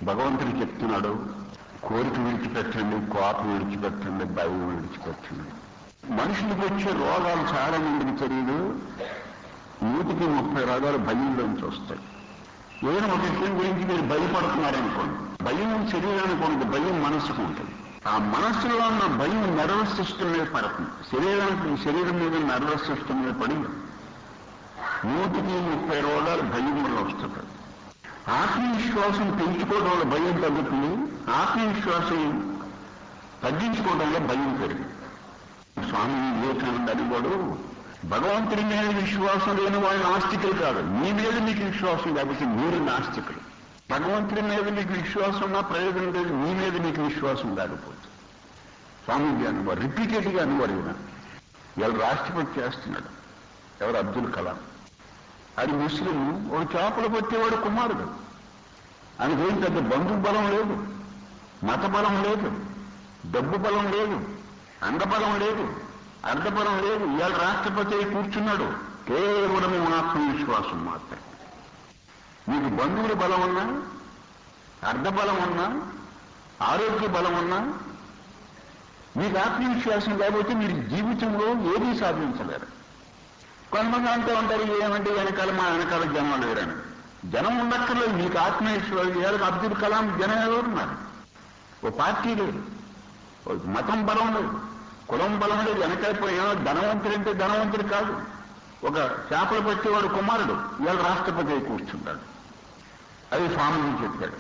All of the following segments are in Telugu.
భగవంతుడు చెప్తున్నాడు కోరిక విడిచిపెట్టండి కోపం విడిచిపెట్టండి భయం విడిచిపెట్టండి మనుషులకు వచ్చే రోగాలు చాలా మందికి తెలియదు నూటికి ముప్పై రోగాలు భయంలోంచి వస్తాయి ఏదైనా ఒక విషయం గురించి మీరు భయపడుతున్నారనుకోండి భయం శరీరానికి ఉంటుంది భయం మనసుకు ఉంటుంది ఆ మనస్సులో ఉన్న భయం నర్వస్ సిస్టమ్ మీద పడుతుంది శరీరానికి శరీరం మీద నర్వస్ సిస్టమ్ మీద పడి నూటికి ముప్పై రోగాలు భయం వల్ల వస్తుంటాయి ఆత్మవిశ్వాసం పెంచుకోవడం వల్ల భయం తగ్గుతుంది ఆత్మవిశ్వాసం తగ్గించుకోవడం వల్ల భయం పెరుగుతుంది స్వామి వివేకానంద అడిగాడు భగవంతుడి మీద విశ్వాసం లేని వాళ్ళు నాస్తికులు కాదు మీ మీద మీకు విశ్వాసం లేకపోతే మీరు నాస్తికులు భగవంతుడి మీద మీకు విశ్వాసం ఉన్నా ప్రయోజనం లేదు మీ మీద మీకు విశ్వాసం లేకపోతే స్వామీజీ అనువారు రిపీటెడ్గా అనువారు ఈయన ఇవాళ రాష్ట్రపతి చేస్తున్నాడు ఎవరు అబ్దుల్ కలాం అది ముస్లిం ఒక చేపలు పట్టేవాడు కుమారుడు ఆయనకేం పెద్ద బంధు బలం లేదు మత బలం లేదు డబ్బు బలం లేదు అంగబలం లేదు అర్ధబలం లేదు ఇవాళ రాష్ట్రపతి అయి కూర్చున్నాడు కేవలం ఆత్మవిశ్వాసం మాత్రం మీకు బంధువుల బలం ఉన్నా అర్ధబలం ఉన్నా ఆరోగ్య బలం ఉన్నా మీకు ఆత్మవిశ్వాసం లేకపోతే మీరు జీవితంలో ఏదీ సాధించలేరు కొంతమంది అంటూ ఉంటారు ఏమంటే వెనకాల మా వెనకాల జనం లేరని జనం ఉండక్కర్లేదు మీకు ఆత్మవిశ్వాసం ఇవాళ అబ్దుల్ కలాం జనం ఎవరున్నారు ఓ పార్టీ లేదు ఓ మతం బలం లేదు కులం బలం లేదు వెనకైపోయినా ధనవంతుడంటే ధనవంతుడు కాదు ఒక చేపలు పట్టేవాడు కుమారుడు ఇవాళ రాష్ట్రపతి అయి కూర్చుంటాడు అది స్వామి చెప్పాడు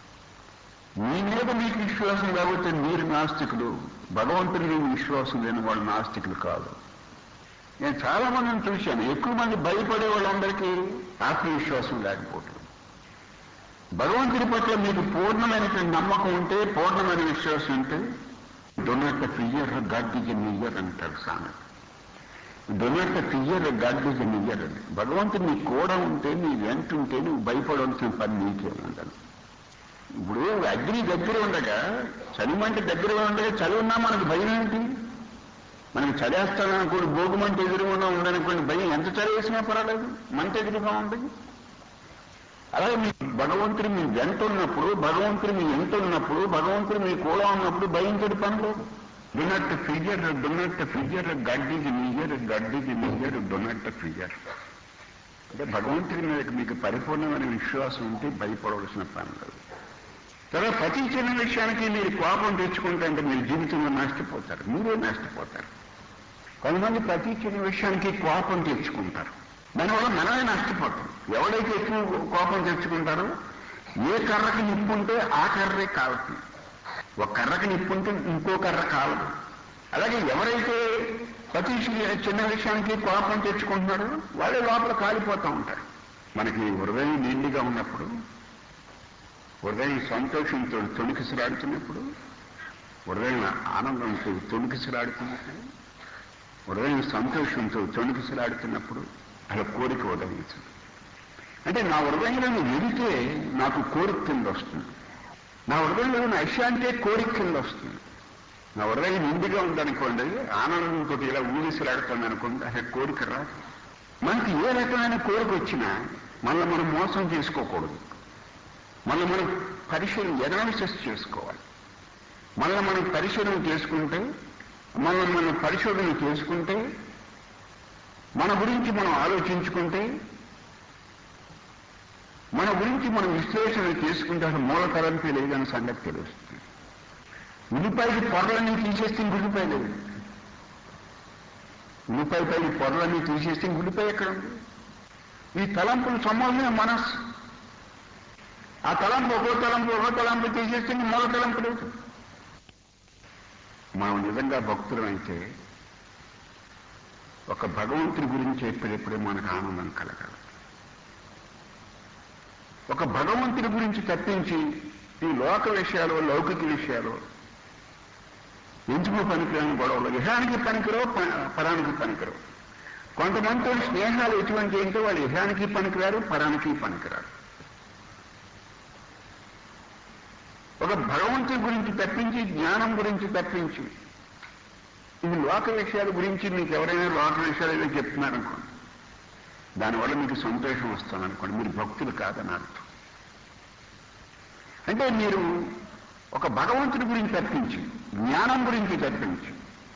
మీ మీద మీకు విశ్వాసం లేకపోతే మీరు నాస్తికులు భగవంతుడి మీద విశ్వాసం లేని వాళ్ళు నాస్తికులు కాదు నేను చాలా మందిని చూశాను ఎక్కువ మంది భయపడే వాళ్ళందరికీ ఆత్మవిశ్వాసం లేకపోవటం భగవంతుడి పట్ల మీకు పూర్ణమైనటువంటి నమ్మకం ఉంటే పూర్ణమైన విశ్వాసం ఉంటే don't fear God is near అంటారు సామెత don't fear God is near అని భగవంతుడు నీ కూడా ఉంటే నీ వెంట ఉంటే నువ్వు భయపడవలసిన పని నీకే ఉండదు ఇప్పుడు అగ్ని దగ్గర ఉండగా చలిమంట దగ్గర ఉండగా చలి ఉన్నా మనకు భయం ఏంటి మనకి చలేస్తాననుకోండి భోగుమంట ఎదురుగుండా ఉండనుకోండి భయం ఎంత చలి వేసినా పర్వాలేదు మంట ఎదురుగా ఉంటుంది అలాగే మీ భగవంతుడు మీ వెంట ఉన్నప్పుడు భగవంతుడు మీ ఎంత ఉన్నప్పుడు భగవంతుడు మీ కూడా ఉన్నప్పుడు భయించడి పని లేదు don't fear don't fear God is near God is near don't fear అంటే భగవంతుడి మీద మీకు పరిపూర్ణమైన విశ్వాసం ఉంటే భయపడవలసిన పని లేదు తర్వాత ప్రతి చిన్న విషయానికి మీరు కోపం తెచ్చుకుంటే అంటే మీరు జీవితంలో నష్టపోతారు మీరే నష్టపోతారు కొంతమంది ప్రతి చిన్న విషయానికి కోపం తెచ్చుకుంటారు దానివల్ల మనమే నష్టపోతాం ఎవడైతే ఎక్కువ కోపం తెచ్చుకుంటారో ఏ కర్రకి నిప్పు ఉంటే ఆ కర్రే కాలుతుంది ఒక కర్రకి నిప్పు ఉంటే ఇంకో కర్ర కాలదు అలాగే ఎవరైతే ప్రతి చిన్న విషయానికి కోపం తెచ్చుకుంటున్నారో వాళ్ళే లోపల కాలిపోతూ ఉంటారు మనకి హృదయం నిండిగా ఉన్నప్పుడు హృదయం సంతోషంతో తొణికిసలాడుతున్నప్పుడు హృదయం ఆనందంతో తొణికిసలాడుతున్నప్పుడు హృదయం సంతోషంతో తొణికిసలాడుతున్నప్పుడు అలా కోరిక ఉదయించదు అంటే నా హృదయంలో వెళితే నాకు కోరిక కింద వస్తుంది నా హృదయంలో ఉన్న అశాంతే కోరిక కింద వస్తుంది నా హృదయం నిండిగా ఉందనుకోండి ఆనందంతో ఇలా ఊగిసలాడుతుంది అనుకోండి అసలు కోరిక రాదు మనకి ఏ రకమైన కోరిక వచ్చినా మళ్ళీ మనం మోసం చేసుకోకూడదు మళ్ళీ మనం పరిశీలన ఎనాలిసిస్ చేసుకోవాలి మళ్ళీ మనం పరిశీలన చేసుకుంటే మళ్ళీ మనం పరిశోధన చేసుకుంటే మన గురించి మనం ఆలోచించుకుంటే మన గురించి మనం విశ్లేషణ చేసుకుంటే అసలు మూల తలంపే లేదని సంగతి తెలుస్తుంది ఉల్లిపాయకి పొరలన్నీ తీసేస్తే ఉల్లిపాయ లేదు ఉల్లిపాయ పై పొరలన్నీ తీసేస్తే ఉల్లిపాయ ఎక్కడ ఉంది ఈ తలంపులు సమాజమే మనస్సు ఆ తలంపు ఒక్కో తలంపు ఒక్కో తలంపు తీసేస్తే మూల తలంపు లేదు మనం నిజంగా భక్తులమైతే ఒక భగవంతుడి గురించి ఎప్పుడెప్పుడే మనకు ఆనందం కలగాలి ఒక భగవంతుడి గురించి తప్పించి ఈ లోక విషయాలు లౌకిక విషయాలు ఎందుకు పనికిరాని గొడవలు ఇహానికి పనికిరావు పరానికి పనికిరావు కొంతమందితో స్నేహాలు ఎటువంటి ఏంటో వాళ్ళు ఇహానికి పనికిరారు పరానికి పనికిరారు ఒక భగవంతుడి గురించి తప్పించి జ్ఞానం గురించి తప్పించి ఇది లోక విషయాల గురించి మీకు ఎవరైనా లోక విషయాలు ఏదో చెప్తున్నారనుకోండి దానివల్ల మీకు సంతోషం వస్తుంది అనుకోండి మీరు భక్తులు కాదని అర్థం అంటే మీరు ఒక భగవంతుడి గురించి తప్పించి జ్ఞానం గురించి తప్పించి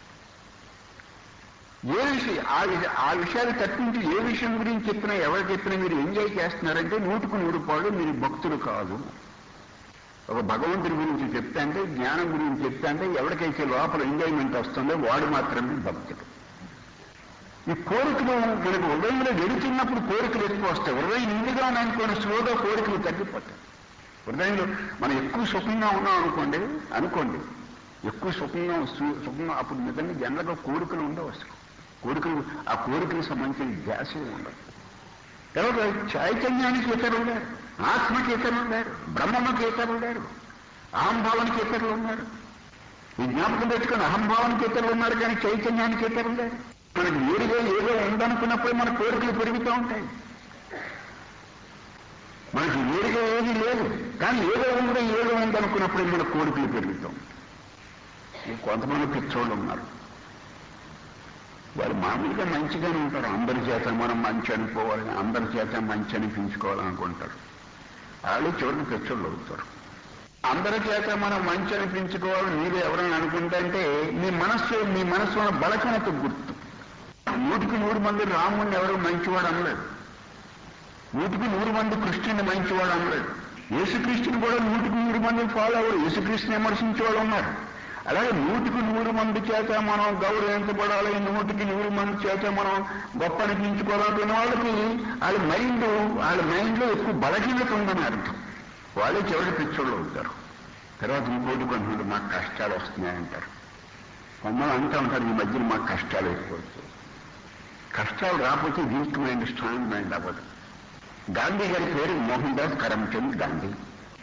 ఏ విషయం ఆ విష- ఆ విషయాలు తప్పించి ఏ విషయం గురించి చెప్పినా ఎవరు చెప్పినా మీరు ఎంజాయ్ చేస్తున్నారంటే నూటుకు నూరు పాడు మీరు భక్తులు కాదు ఒక భగవంతుడి గురించి చెప్తా అంటే జ్ఞానం గురించి చెప్తా అంటే ఎవరికైతే లోపల ఎంజాయ్మెంట్ వస్తుందో వాడు మాత్రమే భక్తుడు ఈ కోరికలు మనకు హృదయంలో వెళుతున్నప్పుడు కోరికలు ఎక్కువ వస్తాయి హృదయం నిండుగా ఉన్నాయనుకోని స్లోగా కోరికలు తగ్గిపోతాయి హృదయంలో మనం ఎక్కువ సుఖంగా ఉన్నాం అనుకోండి అనుకోండి ఎక్కువ సుఖంగా సు- సుఖంగా అప్పుడు నిజంగా జనరల్గా కోరికలు ఉండవు అసలు కోరికలు ఆ కోరికలకు సంబంధించిన ధ్యాస ఉండదు తర్వాత చైతన్యానికి ఇతరులు లేరు ఆత్మకి ఇతరులు లేరు బ్రహ్మకి ఇతరులు లేరు అహంభావానికి ఇతరులు ఉన్నారు ఈ జ్ఞాపకం పెట్టుకుని అహంభావానికి ఇతరులు ఉన్నారు కానీ చైతన్యానికి ఇతరులు లేరు మనకి వేరుగా ఏదో ఉందనుకున్నప్పుడు మన కోరికలు పెరుగుతూ ఉంటాయి మనకి వేరుగా ఏది లేదు కానీ ఏదో ఉందో ఏదో ఉందనుకున్నప్పుడు మన కోరికలు పెరుగుతాం ఈ కొంతమంది పిచ్చోళ్ళు ఉన్నారు వాళ్ళు మామూలుగా మంచిగానే ఉంటారు అందరి చేత మనం మంచి అనుకోవాలని అందరి చేత మంచి అనిపించుకోవాలనుకుంటారు వాళ్ళు చివరికి పిచ్చోళ్ళు అవుతారు అందరి చేత మనం మంచి అనిపించుకోవాలని మీరు ఎవరైనా అనుకుంటే అంటే మీ మనస్సు మీ మనస్సులో బలహీనత గుర్తు నూటికి నూరు మంది రాముడిని ఎవరు మంచివాడు అనలేదు నూటికి నూరు మంది కృష్ణుని మంచివాడు అనలేదు యేసుక్రీస్తుని కూడా నూటికి నూరు మంది ఫాలో అవ్వరు యేసుక్రీస్తుని విమర్శించే వాళ్ళు ఉన్నారు అలాగే నూటికి నూరు మంది చేత మనం గౌరవించబడాలి నూటికి నూరు మంది చేత మనం గొప్ప అనిపించుకోవాలనుకున్న వాళ్ళకి వాళ్ళ మైండ్ వాళ్ళ మైండ్లో ఎక్కువ బలహీనత ఉందని అర్థం వాళ్ళే చివరి పిచ్చోళ్ళు అవుతారు తర్వాత ఇంకోటి కొంతమంది మాకు కష్టాలు వస్తున్నాయంటారు కొంతమంది అంటూ ఉంటారు ఈ మధ్యన మాకు కష్టాలు ఎక్కువ వస్తాయి కష్టాలు రాకపోతే వీక్ మైండ్ స్ట్రాంగ్ మైండ్ అవ్వదు గాంధీ గారి పేరు మోహన్ దాస్ కరమ్చంద్ గాంధీ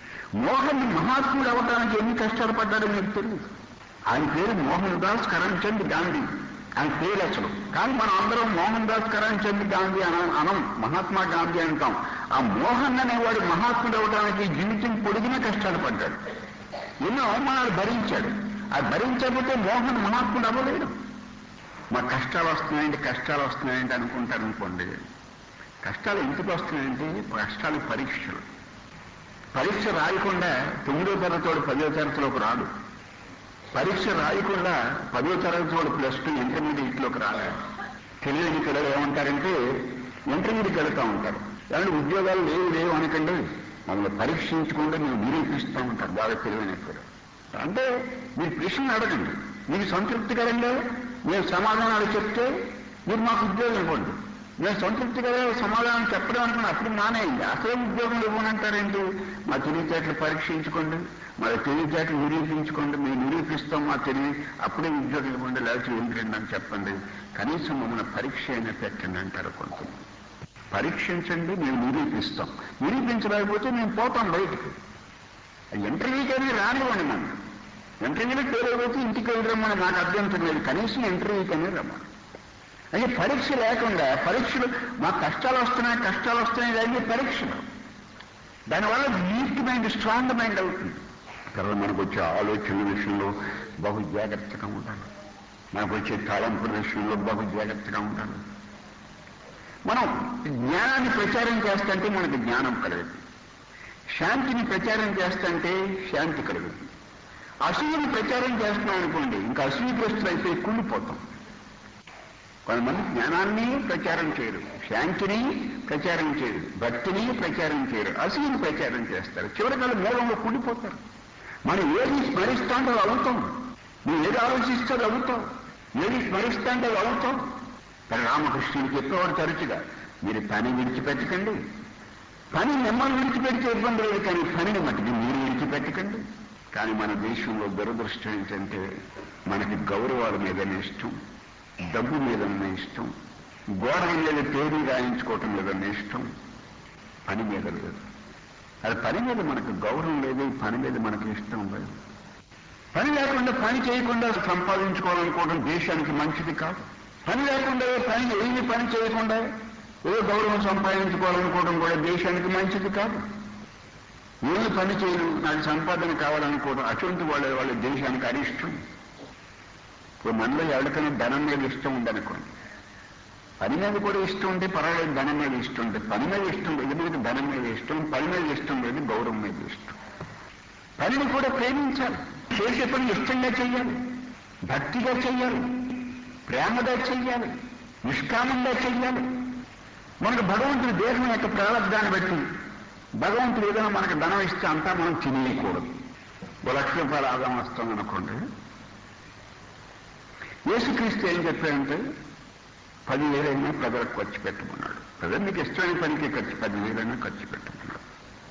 మోహన్ మహాత్ముడు అవ్వడానికి ఎన్ని కష్టాలు పడ్డాడో మీకు తెలియదు ఆయన పేరు మోహన్ దాస్ కరమ్చంద్ గాంధీ ఆయన పేరు అసలు కానీ మనం అందరం మోహన్ దాస్ కరమ్చంద్ గాంధీ అన అనం మహాత్మా గాంధీ అంటాం ఆ మోహన్ అనేవాడు మహాత్ముడు అవడానికి జీవితం పొడిగిన కష్టాలు పడ్డాడు ఎన్నో అవమానాలు భరించాడు అది భరించకపోతే మోహన్ మహాత్ముడు అవ్వలేడు మా కష్టాలు వస్తున్నాయంటే కష్టాలు వస్తున్నాయంటే అనుకుంటారు అనుకోండి కష్టాలు ఎందుకు వస్తున్నాయంటే కష్టాలు పరీక్షలు పరీక్ష రాయకుండా తొమ్మిదో తరగతి పదో తరగతిలోకి రాడు పరీక్ష రాయకుండా పదో తరగతి ప్లస్ టూ ఇంటర్మీడియట్లోకి రాలేదు తెలియని పిల్లలు ఏమంటారంటే ఇంటర్మీడియట్కి వెళ్తూ ఉంటారు కానీ ఉద్యోగాలు లేవు లేవు అనకండి మమ్మల్ని పరీక్షించకుండా మేము నిరూపిస్తూ ఉంటారు బాగా తెలివైన పిల్లలు అంటే మీరు ప్రశ్నలు అడగండి మీకు సంతృప్తికరంగా మేము సమాధానాలు చెప్తే మీరు మాకు ఉద్యోగం ఇవ్వండి మేము సంతృప్తికరంగా సమాధానం చెప్పడం అనుకున్న అప్పుడు మానేయండి అసలు ఉద్యోగం ఇవ్వనంటారేంటి మా తెలివితేటలు పరీక్షించుకోండి మా తెలివితేటలు నిరూపించుకోండి మేము నిరూపిస్తాం మా తెలివి అప్పుడే ఉద్యోగం ఇవ్వండి లేకపోతే ఏంటండి అని చెప్పండి కనీసం మమ్మల్ని పరీక్ష అయినా పెట్టండి అంటారు కొంతమంది పరీక్షించండి మేము నిరూపిస్తాం నిరూపించలేకపోతే మేము పోతాం బయటికి ఇంటర్వ్యూకైనా రానివ్వండి మనం ఇంటర్వ్యూకి తెలియకపోతే ఇంటికి వెళ్ళరమ్మని నాకు అభ్యంతరం లేదు కనీసం ఇంటర్వ్యూకైనా రమ్మని అంటే పరీక్ష లేకుండా పరీక్షలు మా కష్టాలు వస్తున్నాయి కష్టాలు వస్తున్నాయి అన్ని పరీక్షలు దానివల్ల వీక్ మైండ్ స్ట్రాంగ్ మైండ్ అవుతుంది తర్వాత మనకు వచ్చే ఆలోచన విషయంలో బహు జాగ్రత్తగా ఉండాలి మనకు వచ్చే తలంపుల విషయంలో బహు జాగ్రత్తగా ఉండాలి మనం జ్ఞానాన్ని ప్రచారం చేస్తుంటే మనకి జ్ఞానం కలగదు శాంతిని ప్రచారం చేస్తుంటే శాంతి కలుగుతుంది అసూయని ప్రచారం చేస్తున్నాం అనుకోండి ఇంకా అసూయగ్రస్తులు అయిపోయి కుళ్ళిపోతాం కొంతమంది జ్ఞానాన్ని ప్రచారం చేయరు శాంతిని ప్రచారం చేయరు భక్తిని ప్రచారం చేయరు అసూయని ప్రచారం చేస్తారు చివరికి వాళ్ళు మూలంలో కుళ్ళిపోతారు మనం ఏది స్మరిస్తాంటే అది అవుతాం నువ్వు ఏది ఆలోచిస్తే అది అవుతావు ఏది స్మరిస్తాంటే అది అవుతాం కానీ రామకృష్ణుడు చెప్పేవాడు తరచుగా మీరు పని విడిచిపెట్టకండి పని మిమ్మల్ని విడిచిపెడితే ఇబ్బంది లేదు కానీ పనిని మటుకు మీరు విడిచిపెట్టకండి కానీ మన దేశంలో దురదృష్టం ఏంటంటే మనకి గౌరవాల మీదనే ఇష్టం డబ్బు మీదనే ఇష్టం గోడల మీద పేరు రాయించుకోవటం మీదనే ఇష్టం పని మీద లేదు అది పని మీద మనకు గౌరవం లేదు పని మీద మనకు ఇష్టం లేదు పని లేకుండా పని చేయకుండా సంపాదించుకోవాలనుకోవడం దేశానికి మంచిది కాదు పని లేకుండా పని ఏమి పని చేయకుండా ఏదో గౌరవం సంపాదించుకోవాలనుకోవడం కూడా దేశానికి మంచిది కాదు ఏమి పని చేయను నాకు సంపాదన కావాలనుకోవడం అటువంటి వాళ్ళ వాళ్ళ దేశానికి అరిష్టం ఇప్పుడు మనలో ఎవరికైనా ధనం మీద ఇష్టం ఉందనుకోండి పని మీద కూడా ఇష్టం ఉంటే పర్వాలేదు ధనం మీద ఇష్టం ఉంటే పని మీద ఇష్టం లేదు మనకి ధనం మీద ఇష్టం పని మీద ఇష్టం లేదు గౌరవం మీద ఇష్టం పనిని కూడా ప్రేమించాలి చేసే పని ఇష్టంగా చెయ్యాలి భక్తిగా చెయ్యాలి ప్రేమగా చెయ్యాలి నిష్కామంగా చెయ్యాలి మనకు భగవంతుడి దేహం యొక్క ప్రారంభాన్ని బట్టి భగవంతుడు ఏదైనా మనకు ధనం ఇస్తే అంతా మనం తినేయకూడదు ఓ లక్ష రూపాయలు ఆదాయం వస్తాం అనుకోండి యేసుక్రీస్తు ఏం చెప్పాడంటే పదివేలైనా ప్రజలకు ఖర్చు పెట్టమన్నాడు ప్రజలు మీకు ఇష్టమైన పనికి ఖర్చు పదివేలైనా ఖర్చు పెట్టమన్నాడు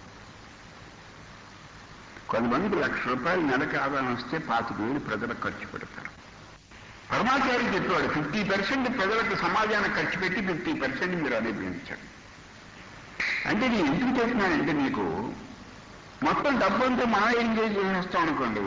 కొంతమందికి లక్ష రూపాయలు నెలకి ఆదాయం వస్తే పాతిక వేలు ప్రజలకు ఖర్చు పెడతారు పరమాచార్య చెప్పాడు ఫిఫ్టీ పర్సెంట్ ప్రజలకు సమాజానికి ఖర్చు పెట్టి ఫిఫ్టీ పర్సెంట్ మీరు అనుభవించండి అంటే నేను ఎందుకు చెప్తున్నానంటే మీకు మొత్తం డబ్బంతా మనం ఎంజాయ్ చేసేస్తాం అనుకోండి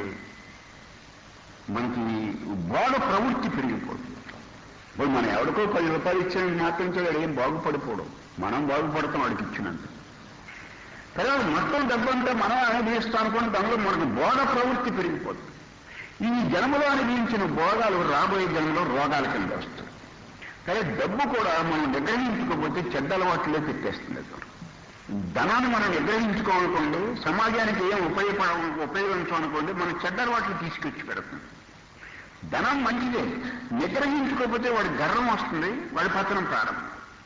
మనకి బాగా ప్రవృత్తి పెరిగిపోతుంది ఇప్పుడు మనం ఎవరికో పది రూపాయలు ఇచ్చిన మాత్రం వాడు ఏం బాగుపడిపోవడం మనం బాగుపడతాం వాడికి ఇచ్చినంత తర్వాత మొత్తం డబ్బంతా మనం అనుభవిస్తాం అనుకోండి దానిలో మనకు బోధ ప్రవృత్తి పెరిగిపోతుంది ఈ జన్మలో అనుభవించిన బోధాలు రాబోయే జన్మలో రోగాల కింద వస్తాయి కానీ డబ్బు కూడా మనం నిగ్రహించుకోకపోతే చెడ్డ అలవాట్లే పెట్టేస్తుంది అది. ధనాన్ని మనం నిగ్రహించుకోవాలనుకోండి సమాజానికి ఏం ఉపయోగపడ ఉపయోగించాలనుకోండి మన చెడ్డ అలవాట్లు తీసుకొచ్చి పెడుతుంది ధనం మంచిదే నిగ్రహించుకోకపోతే వాడి గర్వం వస్తుంది వాడి పతనం ప్రారంభం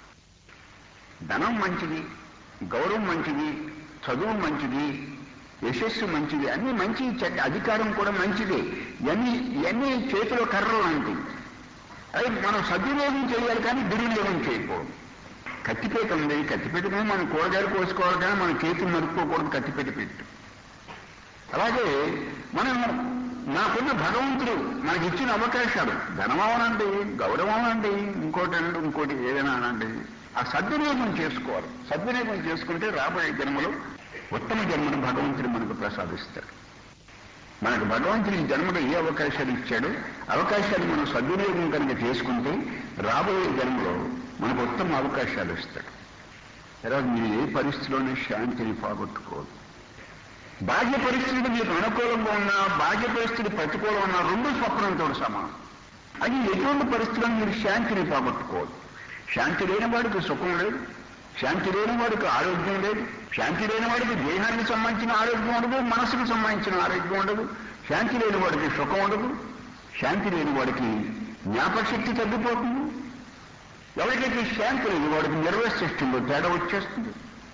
ధనం మంచిది గౌరవం మంచిది చదువు మంచిది యశస్సు మంచిది అన్ని మంచి చెడ్డ అధికారం కూడా మంచిదే ఇవన్నీ ఇవన్నీ చేతిలో కర్రలు లాంటివి అది మనం సద్వినియోగం చేయాలి కానీ దుర్వినియోగం చేయకూడదు కత్తిపేట ఉంది కత్తిపేట మీద మనం కూరగాయలు కోసుకోవాలి కానీ మన చేతులు నరుక్కోకూడదు కత్తిపేట పెట్టు అలాగే మనం నాకున్న భగవంతుడు మనకి ఇచ్చిన అవకాశాలు ధనం అవనండి గౌరవం అనండి ఇంకోటి అనండి ఇంకోటి ఏదైనా అనండి ఆ సద్వినియోగం చేసుకోవాలి సద్వినియోగం చేసుకుంటే రాబోయే జన్మలో ఉత్తమ జన్మను భగవంతుడు మనకు ప్రసాదిస్తాడు మనకు భగవంతుడి జన్మలో ఏ అవకాశాలు ఇచ్చాడో అవకాశాలు మనం సద్వినియోగం కనుక చేసుకుంటే రాబోయే జన్మలో మనకు ఉత్తమ అవకాశాలు ఇస్తాడు తర్వాత మీరు ఏ పరిస్థితిలోనే శాంతిని పోగొట్టుకోదు బాహ్య పరిస్థితి మీకు అనుకూలంగా ఉన్నా బాహ్య పరిస్థితి ప్రతికూలంగా ఉన్నా రెండు స్వప్నంతో సమానం అది ఎటువంటి పరిస్థితుల్లో మీరు శాంతిని పోగొట్టుకోవద్దు శాంతి లేని వాడికి సుఖం లేదు శాంతి లేని వాడికి ఆరోగ్యం లేదు శాంతి లేని వాడికి దేహానికి సంబంధించిన ఆరోగ్యం ఉండదు మనసుకు సంబంధించిన ఆరోగ్యం ఉండదు శాంతి లేని వాడికి సుఖం ఉండదు శాంతి లేని వాడికి జ్ఞాపకశక్తి తగ్గిపోతుంది ఎవరికైతే శాంతి లేదు వాడికి నిర్వహిస్తుందో తేడా వచ్చేస్తుంది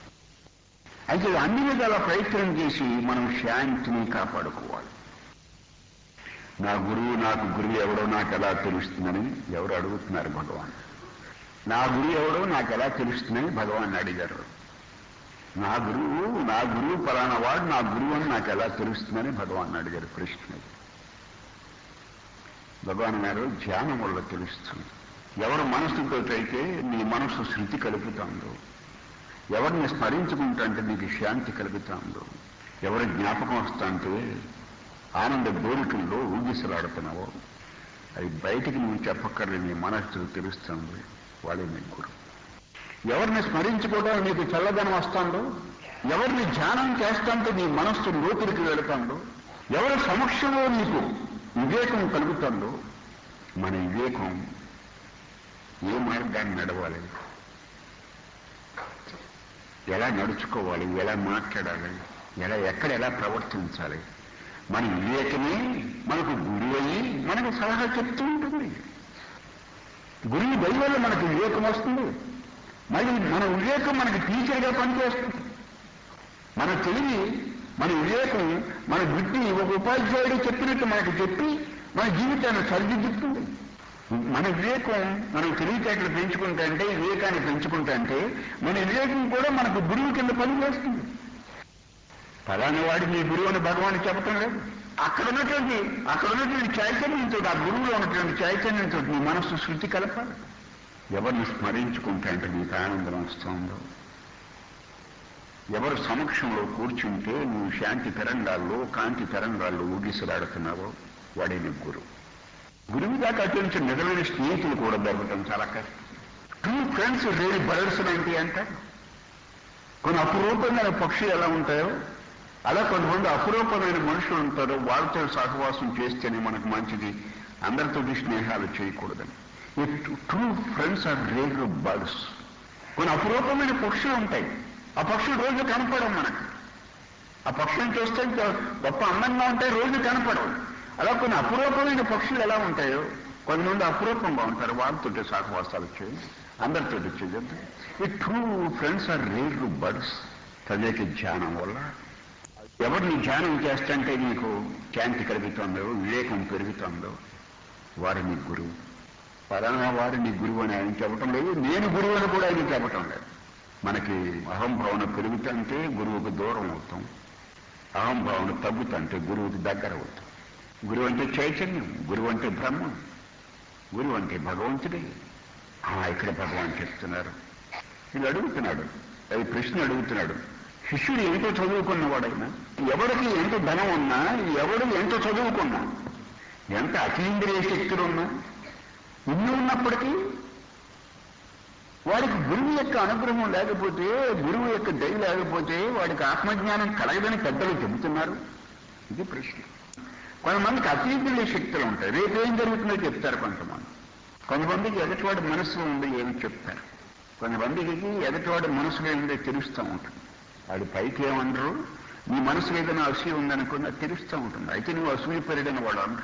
అయితే అన్ని విధాల ప్రయత్నం చేసి మనం శాంతిని కాపాడుకోవాలి నా గురువు నాకు గురువు ఎవడో నాకు ఎలా తెలుస్తుందని ఎవరు అడుగుతున్నారు భగవాన్ నా గురువు ఎవడో నాకు ఎలా తెలుస్తుందని భగవాన్ అడిగారు నా గురువు నా గురువు ఫలానా వాడు నా గురువు అని నాకు ఎలా తెలుస్తుందని భగవాన్ అడిగారు కృష్ణుడు భగవాన్ గారు ధ్యానం వల్ల తెలుస్తుంది ఎవరు మనసుతో అయితే నీ మనసు శృతి కలుపుతుందో ఎవరిని స్మరించుకుంటుంటే నీకు శాంతి కలుగుతుందో ఎవరి జ్ఞాపకం వస్తుంటే ఆనంద గోరికల్లో ఊగిసలాడుతున్నావో అది బయటికి నువ్వు చెప్పక్కర్లేదు నీ మనస్సుకు తెలుస్తుంది వాడే నీ గురు ఎవరిని స్మరించుకోవడం నీకు చల్లదనం వస్తుందో ఎవరిని ధ్యానం చేస్తాంటే నీ మనస్సు లోతుడికి వెళుతుందో ఎవరి సమక్షంలో నీకు వివేకం కలుగుతుందో మన వివేకం ఏ మార్గాన్ని నడవాలి ఎలా నడుచుకోవాలి ఎలా మాట్లాడాలి ఎలా ఎక్కడ ఎలా ప్రవర్తించాలి మన వివేకమే మనకు గురి అయ్యి మనకు సలహా చెప్తూ ఉంటుంది గురువు దైవాలు మనకు వివేకం వస్తుంది మరి మన వివేకం మనకి టీచర్గా పనిచేస్తుంది మన తెలివి మన వివేకం మన బుద్ధి ఒక ఉపాధ్యాయుడు చెప్పినట్టు మనకు చెప్పి మన జీవితాన్ని సరిదిద్దుతుంది మన వివేకం మనం తెలివితేటలు పెంచుకుంటా అంటే వివేకాన్ని పెంచుకుంటా అంటే మన వివేకం కూడా మనకు గురువు కింద పనిచేస్తుంది ఫలానా వాడి మీ గురువు అని భగవాన్ చెప్పటం లేదు అక్కడ ఉన్నటువంటి అక్కడ ఉన్నటువంటి చైతన్యంతో ఆ గురువులో ఉన్నటువంటి చైతన్యంతో నీ మనస్సు శృతి కలపాలి ఎవరిని స్మరించుకుంటా అంటే నీకు ఆనందం వస్తుందో ఎవరు సమక్షంలో కూర్చుంటే నువ్వు శాంతి తరంగాల్లో కాంతి తరంగాల్లో ఊగిసలాడుతున్నావో వాడే నీ గురువు గురువు దాకా అటువంటి నిజమైన స్నేహితులు కూడా దొరకటం చాలా కష్టం టూ ఫ్రెండ్స్ రేడి బర్డ్స్ ఏంటి అంటారు కొన్ని అపురూపమైన పక్షులు ఎలా ఉంటాయో అలా కొంతమంది అపురూపమైన మనుషులు ఉంటారు వాళ్ళతో సహవాసం చేస్తేనే మనకు మంచిది అందరితో స్నేహాలు చేయకూడదని ఈ true friends are rare birds కొన్ని అపురూపమైన పక్షులు ఉంటాయి ఆ పక్షులు రోజు కనపడం మనకు ఆ పక్షులను చూస్తే ఇంకా గొప్ప అందంగా ఉంటాయి రోజు కనపడవు అలా కొన్ని అపురూపమైన పక్షులు ఎలా ఉంటాయో కొంతమంది అపురూపంగా ఉంటారు వాళ్ళతో సాహవాసాలు వచ్చాయి అందరితో వచ్చేది ఈ true friends are rare birds చదివేకి ధ్యానం వల్ల ఎవరిని ధ్యానం చేస్తుంటే నీకు శాంతి కలుగుతుందో వివేకం పెరుగుతుందో వారి నీ గురువు పలానా వారి నీ గురువు అని ఆయన చెప్పటం లేదు నేను గురువు అని కూడా ఆయన చెప్పటం లేదు మనకి అహంభావన పెరుగుతుంటే గురువుకు దూరం అవుతాం అహంభావన తగ్గుతుంటే గురువుకి దగ్గర అవుతాం గురువు అంటే చైతన్యం గురువు అంటే బ్రహ్మం గురువు అంటే భగవంతుడే ఆ, ఇక్కడ భగవాన్ చెప్తున్నారు వీళ్ళు అడుగుతున్నాడు అది ప్రశ్న అడుగుతున్నాడు శిష్యుడు ఎంతో చదువుకున్నవాడైనా ఎవరికి ఎంత ధనం ఉన్నా ఎవడు ఎంత చదువుకున్నా ఎంత అతీంద్రియ శక్తులు ఉన్నా ఇన్ని ఉన్నప్పటికీ వాడికి గురువు యొక్క అనుగ్రహం లేకపోతే గురువు యొక్క దయ లేకపోతే వాడికి ఆత్మజ్ఞానం కలగదని పెద్దలు చెబుతున్నారు ఇది ప్రశ్న కొంతమందికి అతీంద్రియ శక్తులు ఉంటాయి రేపు ఏం జరుగుతుందో చెప్తారు కొంతమంది కొంతమందికి ఎదటివాడి మనసులో ఉంది ఏమి చెప్తారు కొంతమందికి ఎదటివాడి మనసులో ఏందో తెలుస్తూ ఉంటుంది వాడి పైకి ఏమనరు నీ మనసులో ఏదైనా అసూయ ఉందనుకుని అది తెలుస్తూ ఉంటుంది అయితే నువ్వు అసూయ పెరిగిన వాడు అనరు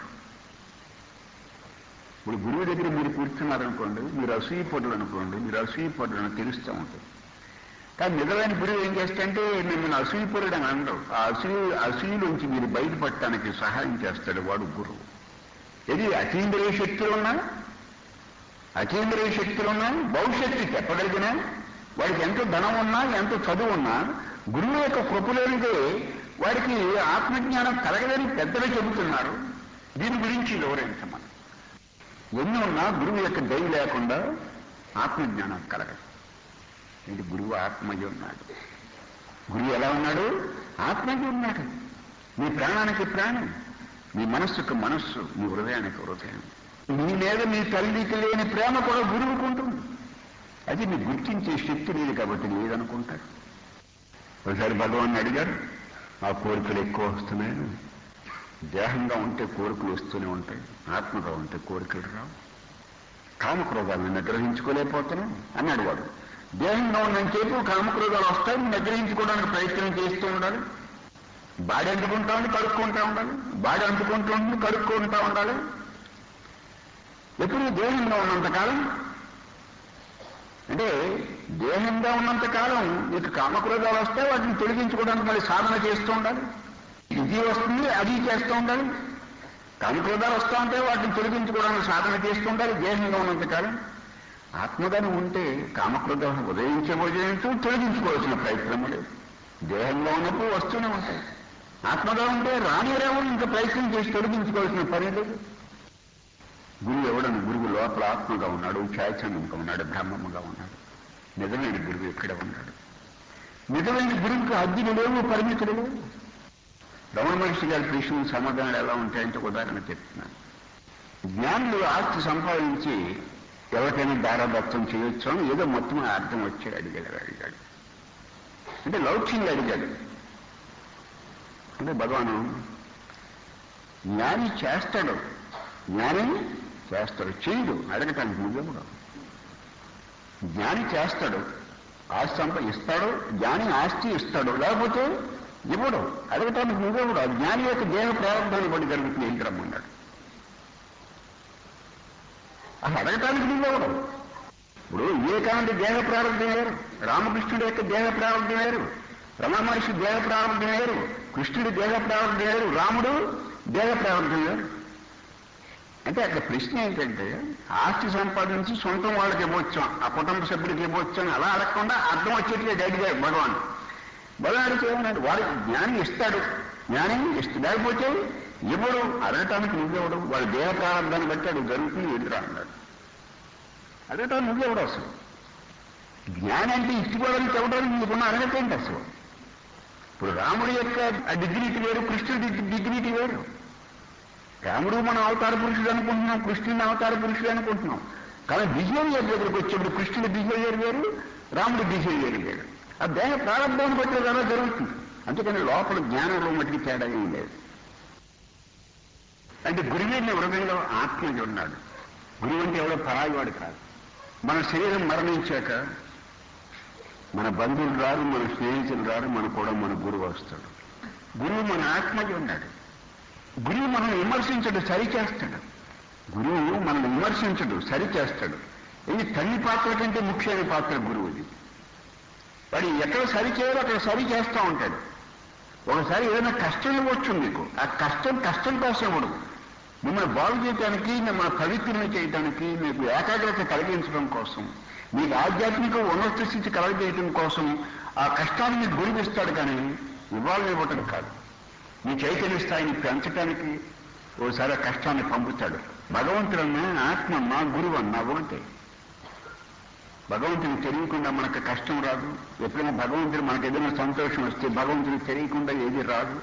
ఇప్పుడు గురువు దగ్గర మీరు కూర్చున్నారనుకోండి మీరు అసూయ పడులు అనుకోండి మీరు అసూయ పడులు అని తెలుస్తూ ఉంటుంది కానీ నిజమైన గురువు ఏం చేస్తాడంటే మిమ్మల్ని అసూయ పరుడు అని అనరు ఆ అసూయ అసూయలోంచి మీరు బయటపడటానికి సహాయం చేస్తాడు వాడు గురువు ఇది అతీంద్రియ శక్తులు ఉన్నా అతీంద్రియ శక్తులు ఉన్నా భవిష్యత్తు చెప్పగలిగినా వాడికి ఎంత ధనం ఉన్నా ఎంత చదువు ఉన్నా గురువు యొక్క కృపలేనిదే వాడికి ఆత్మజ్ఞానం కలగదని పెద్దలు చెబుతున్నారు దీని గురించి వివరించమని ఎన్ని ఉన్నా గురువు యొక్క దయ లేకుండా ఆత్మజ్ఞానం కలగదు ఇది గురువు ఆత్మయ్య ఉన్నాడు గురువు ఎలా ఉన్నాడు ఆత్మయ్య ఉన్నాడు నీ ప్రాణానికి ప్రాణం నీ మనస్సుకు మనస్సు నీ హృదయానికి హృదయం నీ మీద నీ తల్లికి లేని ప్రేమ కూడా గురువుకు ఉంటుంది అది నీ గుర్తించే శక్తి లేదు కాబట్టి లేదనుకుంటాడు ఒకసారి భగవాన్ అడిగారు ఆ కోరికలు ఎక్కువ వస్తున్నాయని దేహంగా ఉంటే కోరికలు వస్తూనే ఉంటాయి ఆత్మగా ఉంటే కోరికలు రావు కామక్రోధాలను నిగ్రహించుకోలేకపోతున్నాం అన్నాడు వాడు దేహంగా ఉన్నంతసేపు కామక్రోధాలు వస్తాయి నిగ్రహించుకోవడానికి ప్రయత్నం చేస్తూ ఉండాలి బాడీ అంటుకుంటా ఉండి కడుక్కుంటా ఉండాలి బాడీ అంటుకుంటూ ఉండి కడుక్కుంటా ఉండాలి ఎప్పుడు దేహంగా ఉన్నంతకాలం అంటే దేహంగా ఉన్నంత కాలం నీకు కామక్రోధాలు వస్తే వాటిని తొలగించుకోవడానికి మళ్ళీ సాధన చేస్తూ ఉండాలి ఇది వస్తుంది అది చేస్తూ ఉండాలి కామక్రోధాలు వస్తూ ఉంటే వాటిని తొలగించుకోవడానికి సాధన చేస్తూ ఉండాలి దేహంగా ఉన్నంత కాలం ఆత్మగానే ఉంటే కామక్రోధాలను ఉదయించే ఉదయించు తొలగించుకోవాల్సిన ప్రయత్నం లేదు దేహంగా ఉన్నప్పుడు వస్తూనే ఉంటాయి ఆత్మగా ఉంటే రానిరేమో ఇంకా ప్రయత్నం చేసి తొలగించుకోవాల్సిన పని లేదు గురువు ఎవడని గురువు లోపల ఆత్మగా ఉన్నాడు చైతన్యంగా ఉన్నాడు బ్రహ్మముగా ఉన్నాడు నిజమైన గురువు ఎక్కడ ఉన్నాడు నిజమైన గురువుకి అద్దులు లేవు పరిమితులు లేవు రమణ మహర్షి గారి ప్రశ్న సమాధానాలు ఎలా ఉంటాయంటే ఒక ఉదాహరణ చెప్తున్నాను జ్ఞానులు ఆస్తి సంపాదించి ఎవరికైనా దారాదత్తం చేయొచ్చు అని ఏదో మొత్తం అర్థం వచ్చి అడిగాడు అడిగాడు అంటే లౌక్యంగా అడిగాడు అంటే భగవాను జ్ఞాని చేస్తాడు జ్ఞాని చేస్తాడు చేయడు అడగటానికి నువ్వెవడు జ్ఞాని చేస్తాడు ఆస్తి సంప ఇస్తాడు జ్ఞాని ఆస్తి ఇస్తాడు లేకపోతే ఇవ్వడు అడగటానికి నువ్వెవడు ఆ జ్ఞాని యొక్క దేహ ప్రారంభాన్ని బట్టి జరుగుతుంది ఏంటి రమ్మన్నాడు అసలు అడగటానికి నువ్వెవడు ఇప్పుడు వివేకానంద దేహ ప్రారంభం వేరు రామకృష్ణుడి యొక్క దేహ ప్రారంభం వేరు రమణ మహర్షి దేహ ప్రారంభం వేరు కృష్ణుడి దేహ ప్రారంభం వేరు రాముడు దేహ ప్రారంభం వేరు అంటే అక్కడ ప్రశ్న ఏంటంటే ఆస్తి సంపాదించి సొంతం వాళ్ళకి ఇవ్వచ్చు ఆ కుటుంబ సభ్యుడికి ఇవ్వచ్చు అని అలా అడగకుండా అర్థం వచ్చేట్లేదు అడిగాడు భగవాన్ భగవాన్ అడిగితే ఏమన్నాడు వాడు జ్ఞాని ఇస్తాడు జ్ఞాని ఇస్తాడు లేకపోతే ఇవ్వడు అడగటానికి నువ్వెవడు వాడి దేహ ప్రారంభాన్ని బట్టి అడుగు జరుగుతుంది ఎదురా అన్నాడు అడగటానికి నువ్వెవడు అసలు జ్ఞాని అంటే ఇష్టపడాలని చెప్పడానికి నీకున్న అర్హత ఏంటి అసలు ఇప్పుడు రాముడి యొక్క డిగ్నిటీ వేరు కృష్ణుడి డిగ్నిటీ వేరు రాముడు మనం అవతార పురుషుడు అనుకుంటున్నాం కృష్ణుడిని అవతార పురుషుడు అనుకుంటున్నాం కానీ బిహేవియర్ దగ్గరకు వచ్చేప్పుడు కృష్ణుడి బిహేవియర్ వేరు రాముడి బిహేవియర్ వేరు ఆ దేహ ప్రారంభాన్ని బట్టి అలా జరుగుతుంది అందుకని లోపల జ్ఞానంలో మట్టికి తేడా ఏం లేదు అంటే గురువేని హృదయంలో ఆత్మీయుడు ఉన్నాడు గురువు అంటే ఎవడో పరాయివాడు కాదు మన శరీరం మరణించాక మన బంధువులు రారు మన స్నేహితులు రారు మన కూడా మన గురువు వస్తాడు గురువు మన ఆత్మయ్య ఉన్నాడు గురువు మనం విమర్శించడు సరి చేస్తాడు గురువు మనం విమర్శించడు సరి చేస్తాడు ఇది తల్లి పాత్ర కంటే ముఖ్యమైన పాత్ర గురువుది వాడు ఎక్కడ సరి చేయాలో అక్కడ సరి చేస్తూ ఉంటాడు ఒకసారి ఏదైనా కష్టం ఇవ్వచ్చు మీకు ఆ కష్టం కష్టం కోసం ఇవ్వడు మిమ్మల్ని బాగు చేయడానికి మిమ్మల్ని పవిత్రుని చేయడానికి మీకు ఏకాగ్రత కలిగించడం కోసం మీకు ఆధ్యాత్మిక ఉన్నత స్థితి కలగజేయడం కోసం ఆ కష్టాన్ని మీకు గురిపిస్తాడు కానీ ఇవ్వాలని ఇవ్వటం కాదు మీ చైతన్య స్థాయిని పెంచడానికి ఓసారి ఆ కష్టాన్ని పంపుతాడు భగవంతుడన్నా ఆత్మన్నా గురువు అన్నా ఒకటే భగవంతుని తెలియకుండా మనకు కష్టం రాదు ఎప్పుడైనా భగవంతుడు మనకు ఏదైనా సంతోషం వస్తే భగవంతుడికి తెలియకుండా ఏది రాదు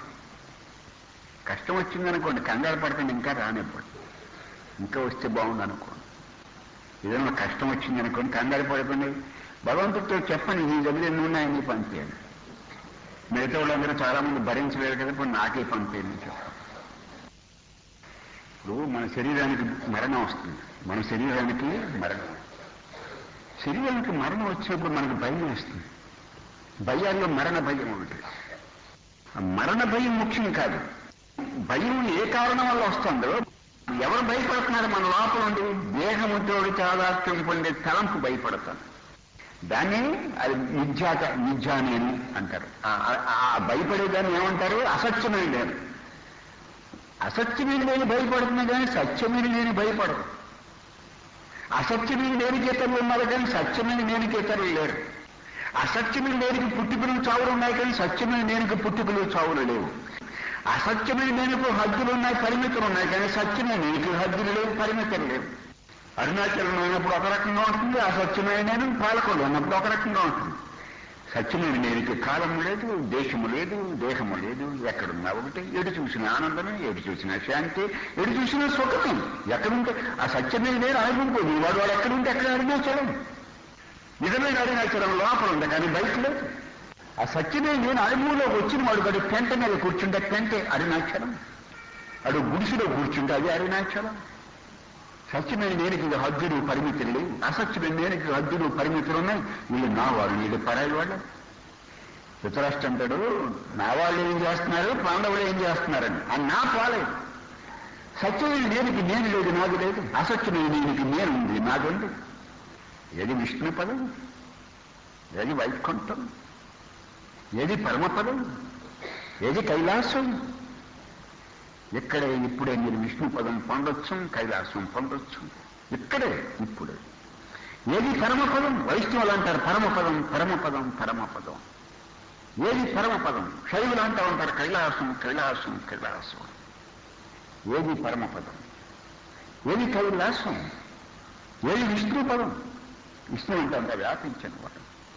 కష్టం వచ్చిందనుకోండి కంగారు పడకండి ఇంకా రానివ్వండి ఇంకా వస్తే బాగుంది అనుకోండి ఏదైనా కష్టం వచ్చిందనుకోండి కంగారు పడకండి భగవంతుడితో చెప్పండి నీ దగ్గర ఎన్ని ఉన్నాయని పంపేయండి మిగతా వాళ్ళందరూ చాలా మంది భరించలేరు కదా ఇప్పుడు నాకే పంపేయండి చెప్పండి ఇప్పుడు మన శరీరానికి మరణం వస్తుంది మన శరీరానికి మరణం శరీరానికి మరణం వచ్చినప్పుడు మనకు భయం వేస్తుంది భయాల్లో మరణ భయం ఒకటి ఆ మరణ భయం ముఖ్యం కాదు భయం ఏ కారణం వల్ల వస్తుందో ఎవరు భయపడుతున్నారు మన లోపల ఉండి దేహముతో చాదాత్యం పొందే తలంపు భయపడతాను దాన్ని అది మిథ్యాక మిథ్యానేని అంటారు ఆ- ఆ- ఆ భయపడేదాన్ని ఏమంటారు అసత్యమైన నేను అసత్యమైన నేను భయపడుతున్నా కానీ సత్యమైన నేను భయపడదు అసత్యమైన నేనికి ఇతరులు ఉన్నారు కానీ సత్యమైన నేనికి ఇతరులు లేరు అసత్యమైన నేనికి పుట్టుకలు చావులు ఉన్నాయి కానీ సత్యమైన నేనికి పుట్టుకలు చావులు లేవు అసత్యమైన నేనుకు హద్దులు ఉన్నాయి పరిమితులు ఉన్నాయి కానీ సత్యమైన నేనికి హద్దులు లేవు పరిమితులు లేవు అరుణాచలం ఉన్నప్పుడు ఒక రకంగా ఉంటుంది అసత్యమైన నేను పాలకొండ ఉన్నప్పుడు ఒక రకంగా ఉంటుంది సత్యమైన నేనికి కాలం లేదు దేశము లేదు దేహము లేదు ఎక్కడున్నా ఒకటి ఎటు చూసిన ఆనందమే ఎటు చూసిన శాంతి ఎటు చూసిన సుఖమే ఎక్కడుంటే ఆ సత్యమైన నేను అనుకుంటుంది వాడు వాడు ఎక్కడుంటే ఎక్కడ అరుణాచలం నిజమైన అరుణాచలం లోపల ఉంది కానీ బయట లేదు ఆ సత్యమే నేను అనుభవంలోకి వచ్చిన వాడు వాడు పెంట మీద కూర్చుంటే పెంటే అరుణాచలం అడు గుడిసెలో కూర్చుంటే అది అరుణాచలం సత్యమైన నేనికి ఇది హద్దులు పరిమితులు లేవు అసత్యమైన నేనికి హద్దులు పరిమితులు ఉన్నాయి వీళ్ళు నా వాళ్ళు వీళ్ళు పరాయి వాళ్ళు ధృతరాష్ట్ర అంటాడు నా వాళ్ళు ఏం చేస్తున్నారు పాండవులు ఏం చేస్తున్నారని అని నా పాలేదు సత్యమైన నేనికి నేను లేదు నాకు లేదు అసత్యమైన నేనికి నేను ఉంది నాకుంది ఏది విష్ణు పదం ఏది వైకుంఠం ఏది పరమపదం ఏది కైలాసం ఇక్కడే ఇప్పుడే మీరు విష్ణు పదం పొందొచ్చు కైలాసం పొందొచ్చు ఇక్కడే ఇప్పుడే ఏది పరమపదం వైష్ణవులు అంటారు పరమపదం పరమపదం పరమపదం ఏది పరమపదం శైవులు అంటూ ఉంటారు కైలాసం కైలాసం కైలాసం ఏది పరమపదం ఏది కైలాసం ఏది విష్ణు పదం విష్ణు అంటే అంత వ్యాపించని వాడు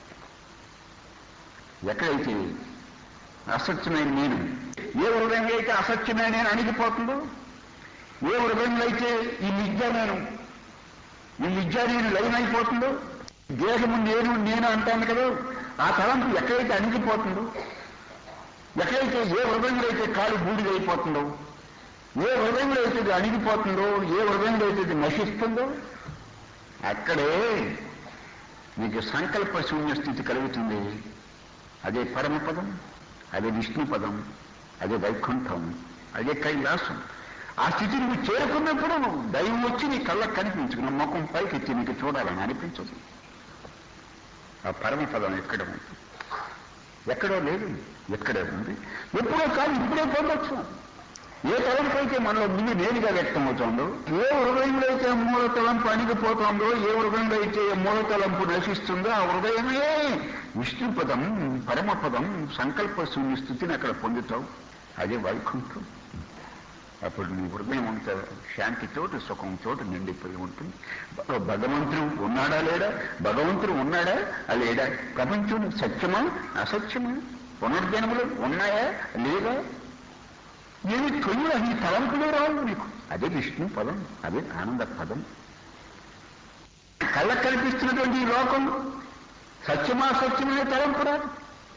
ఎక్కడైతే అసత్యమైన నేను ఏ హృదయంలో అయితే అసత్యమైన నేను అణిగిపోతుందో ఏ హృదయంలో అయితే ఈ మిథ్య నేను ఈ మిథ్య నేను లైన్ అయిపోతుందో దేహము నేను నేను అంటాను కదా ఆ తలంపు ఎక్కడైతే అణిగిపోతుందో ఎక్కడైతే ఏ హృదయంలో అయితే కాలు బూడిదైపోతుందో ఏ హృదయంలో అయితే ఇది అణిగిపోతుందో ఏ హృదయంలో అయితే ఇది నశిస్తుందో అక్కడే మీకు సంకల్ప శూన్య స్థితి కలుగుతుంది అదే పరమపదం అదే విష్ణు పదం అదే వైకుంఠం అదే కైలాసం ఆ స్థితి నువ్వు చేరుకున్నప్పుడు దైవం వచ్చి నీ కళ్ళకు కనిపించుకున్న ముఖం పైకి ఎత్తి నీకు చూడాలని అనిపించదు ఆ పరమపదం ఎక్కడ ఉంది ఎక్కడో లేదు ఎక్కడే ఉంది ఎప్పుడో కాదు ఇప్పుడే పొందొచ్చు ఏ తలంపైతే మనలో ముందు నేరుగా వ్యక్తమవుతుందో ఏ హృదయంలో అయితే మూల తలంపు అణిగిపోతుందో ఏ హృదయంలో అయితే మూల తలంపు నశిస్తుందో ఆ హృదయమే విష్ణుపదం పరమపదం సంకల్ప శూన్య స్థితిని అక్కడ పొందుతావు అదే వైకుంఠం అప్పుడు నీ హృదయం అంత శాంతితోటి సుఖంతోటి నిండిపోయి ఉంటుంది భ- భగవంతుడు ఉన్నాడా లేడా భగవంతుడు ఉన్నాడా ఆ లేడా ప్రపంచం సత్యమా అసత్యమా పునర్జన్మలు ఉన్నాయా లేదా నేను తొలి ఈ తలంపులే రావు నీకు అదే విష్ణు పదం అదే ఆనంద పదం కళ్ళకు కనిపిస్తున్నటువంటి ఈ లోకం సత్యమా సత్యమనే తలంపు రాదు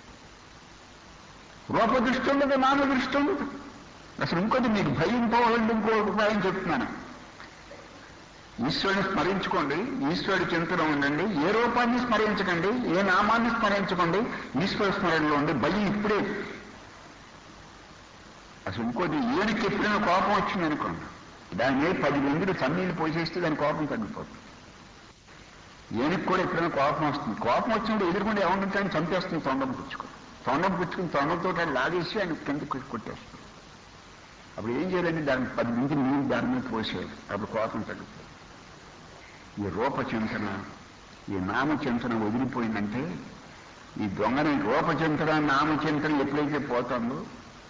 రూప దృష్టి ఉండదు నామ దృష్టి ఉండదు అసలు ఇంకోటి మీకు భయం పోవాలంటే ఇంకో ఉపాయం చెప్తున్నాను ఈశ్వరుని స్మరించుకోండి ఈశ్వరుడి చింతన ఉండండి ఏ రూపాన్ని స్మరించకండి ఏ నామాన్ని స్మరించకండి ఈశ్వర స్మరణలో ఉండి భయం ఇప్పుడే అసలు ఇంకోటి ఏనుకి ఎప్పుడైనా కోపం వచ్చింది అనుకోండి దాని మీద పది మందిని చన్నీళ్ళు పోసేస్తే దాని కోపం తగ్గిపోతుంది ఏనుగు కూడా ఎప్పుడైనా కోపం వస్తుంది కోపం వచ్చినప్పుడు ఎదురుకుండా ఏమంటుంటే చంపేస్తుంది తొండం పుచ్చుకొని తొండం పుచ్చుకుని తొండంతో లాగేసి ఆయన కిందకి కొట్టేస్తుంది అప్పుడు ఏం చేయాలండి దాని పది మంది నీళ్ళు దాని మీద పోసేయాలి అప్పుడు కోపం తగ్గుతుంది ఈ రూపచింతన ఈ నామచింతన వదిలిపోయిందంటే ఈ దొంగని రూపచింతన నామచింతన ఎప్పుడైతే పోతుందో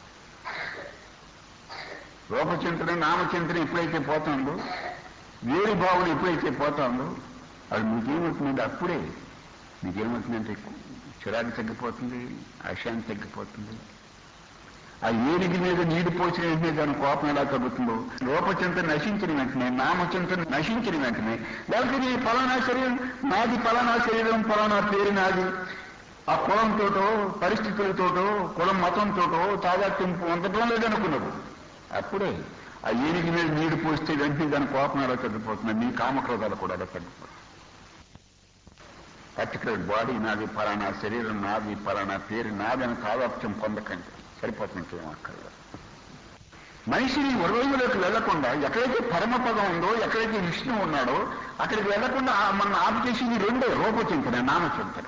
రూపచింతన నామచింతన ఎప్పుడైతే పోతుందో వేరు భావన ఎప్పుడైతే పోతుందో అది మీకేమవుతుందంటే అప్పుడే మీకేమవుతుందంటే చిరాకు తగ్గిపోతుంది అశాంతి తగ్గిపోతుంది ఆ ఏనుగు మీద నీరు పోసిన వెంటనే దాని కోపం ఎలా తగ్గుతుందో రూపచింతన నశించిన వెంటనే నామచింతన నశించిన వెంటనే లేకపోతే నీ ఫలానా శరీరం నాది ఫలానా శరీరం ఫలానా పేరు నాది ఆ కులంతోటో పరిస్థితులతోటో కులం మతంతోటో తాదాత్యంపు ఉండటం లేదనుకున్నావు అప్పుడే ఆ ఏనుగు మీద నీరు పోస్తే వెంటనే దాని కోపం ఎలా తగ్గిపోతుంది నీ కామక్రోధాలు కూడా ఎలా తగ్గిపోతుంది పర్టికులర్ బాడీ నాది ఫలానా శరీరం నాది ఫలానా పేరు నాది అని తాదాప్యం పొందకండి సరిపోతుంది ఏం అక్కర్లేదు మనిషిని ఉరవైలోకి వెళ్లకుండా ఎక్కడైతే పరమపదం ఉందో ఎక్కడైతే విష్ణు ఉన్నాడో అక్కడికి వెళ్లకుండా మన ఆపు చేసింది రెండే రూపచింతన నామచింతన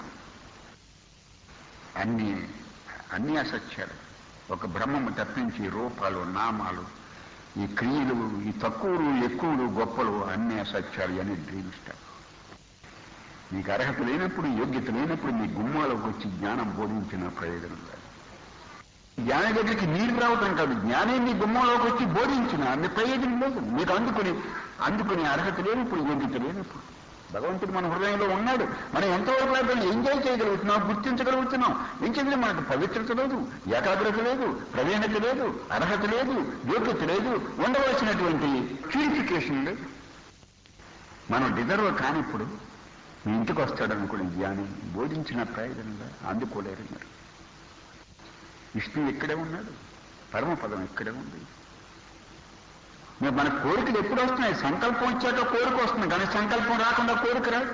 అన్ని అన్ని అసత్యాలు ఒక బ్రహ్మము తప్పించి రూపాలు నామాలు ఈ క్రియలు ఈ తక్కువలు ఎక్కువలు గొప్పలు అన్ని అసత్యాలు అని డ్రీమిస్తారు మీకు అర్హత లేనప్పుడు యోగ్యత లేనప్పుడు మీ గుమ్మాలకు వచ్చి జ్ఞానం బోధించిన ప్రయోజనం లేదు జ్ఞాన దగ్గరికి నీరు రావటం కాదు జ్ఞానే మీ గుమ్మంలోకి వచ్చి బోధించిన అన్ని ప్రయోజనం లేదు మీకు అందుకుని అందుకునే అర్హత లేనప్పుడు యోగ్యత లేనప్పుడు భగవంతుడు మన హృదయంలో ఉన్నాడు మనం ఎంతవరకు అతను ఎంజాయ్ చేయగలుగుతున్నాం గుర్తించగలుగుతున్నాం ఎంచేది మనకు పవిత్రత లేదు ఏకాగ్రత లేదు ప్రవీణత లేదు అర్హత లేదు యోగ్యత లేదు ఉండవలసినటువంటి ప్యూరిఫికేషన్ లేదు మనం డిజర్వ్ కానప్పుడు మీ ఇంటికి వస్తాడు అనుకునే జ్ఞాని బోధించిన ప్రయోజనంగా అందుకోలేరు మరి విష్ణువు ఇక్కడే ఉన్నాడు పరమపదం ఇక్కడే ఉంది మీరు మన కోరికలు ఎప్పుడు వస్తున్నాయి సంకల్పం వచ్చాక కోరిక వస్తుంది కానీ సంకల్పం రాకుండా కోరిక రాదు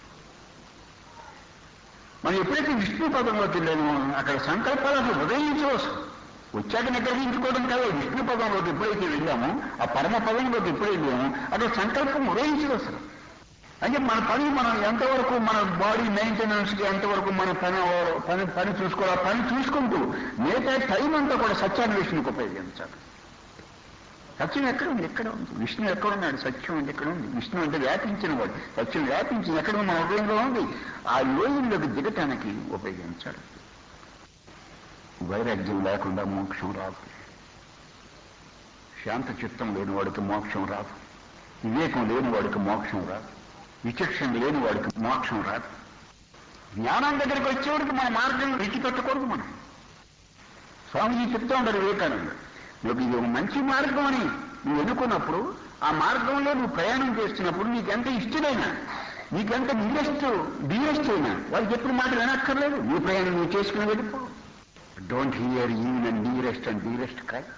మనం ఎప్పుడైతే విష్ణు పదంలోకి వెళ్ళామో అక్కడ సంకల్పాలు అసలు ఉదయించవచ్చు వచ్చాక నిగ్రహించుకోవడం కాదు విష్ణు పదంలోకి ఎప్పుడైతే వెళ్ళామో ఆ పరమ పదంలోకి ఎప్పుడు వెళ్ళామో అక్కడ సంకల్పం ఉదయించదు అసలు అంటే మన పని మనం ఎంతవరకు మన బాడీ మెయింటెనెన్స్ కి ఎంతవరకు మన పని పని పని చూసుకోవాలి పని చూసుకుంటూ మిగతా టైం అంతా కూడా సత్యాన్వేషణకు ఉపయోగించాలి సత్యం ఎక్కడ ఉంది ఎక్కడ ఉంది విష్ణు ఎక్కడ ఉన్నాడు సత్యం అంటే ఎక్కడ ఉంది విష్ణు అంటే వ్యాపించిన వాడు సత్యం వ్యాపించి ఎక్కడ ఉన్న హృదయంలో ఉంది ఆ లోయల్లోకి దిగటానికి ఉపయోగించాలి వైరాగ్యం లేకుండా మోక్షం రాదు శాంత చిత్తం లేని వాడికి మోక్షం రాదు వివేకం లేని వాడికి మోక్షం రాదు విచక్షణ లేని వాడికి మోక్షం రాదు జ్ఞానం దగ్గరికి వచ్చేవాడికి మన మార్గం విడిచిపెట్టకూడదు మనం స్వామిజీ చెప్తా ఉంటారు వివేకానంద నువ్వు ఇది ఒక మంచి మార్గం అని నువ్వు ఎన్నుకున్నప్పుడు ఆ మార్గంలో నువ్వు ప్రయాణం చేస్తున్నప్పుడు నీకెంత ఇష్టమైనా నీకెంత నియరెస్ట్ డియరెస్ట్ అయినా వాళ్ళకి ఎప్పుడు మాట వినక్కర్లేదు నీ ప్రయాణం నువ్వు చేసుకుని వెళ్ళిపో don't hear even and dearest and dearest కాదు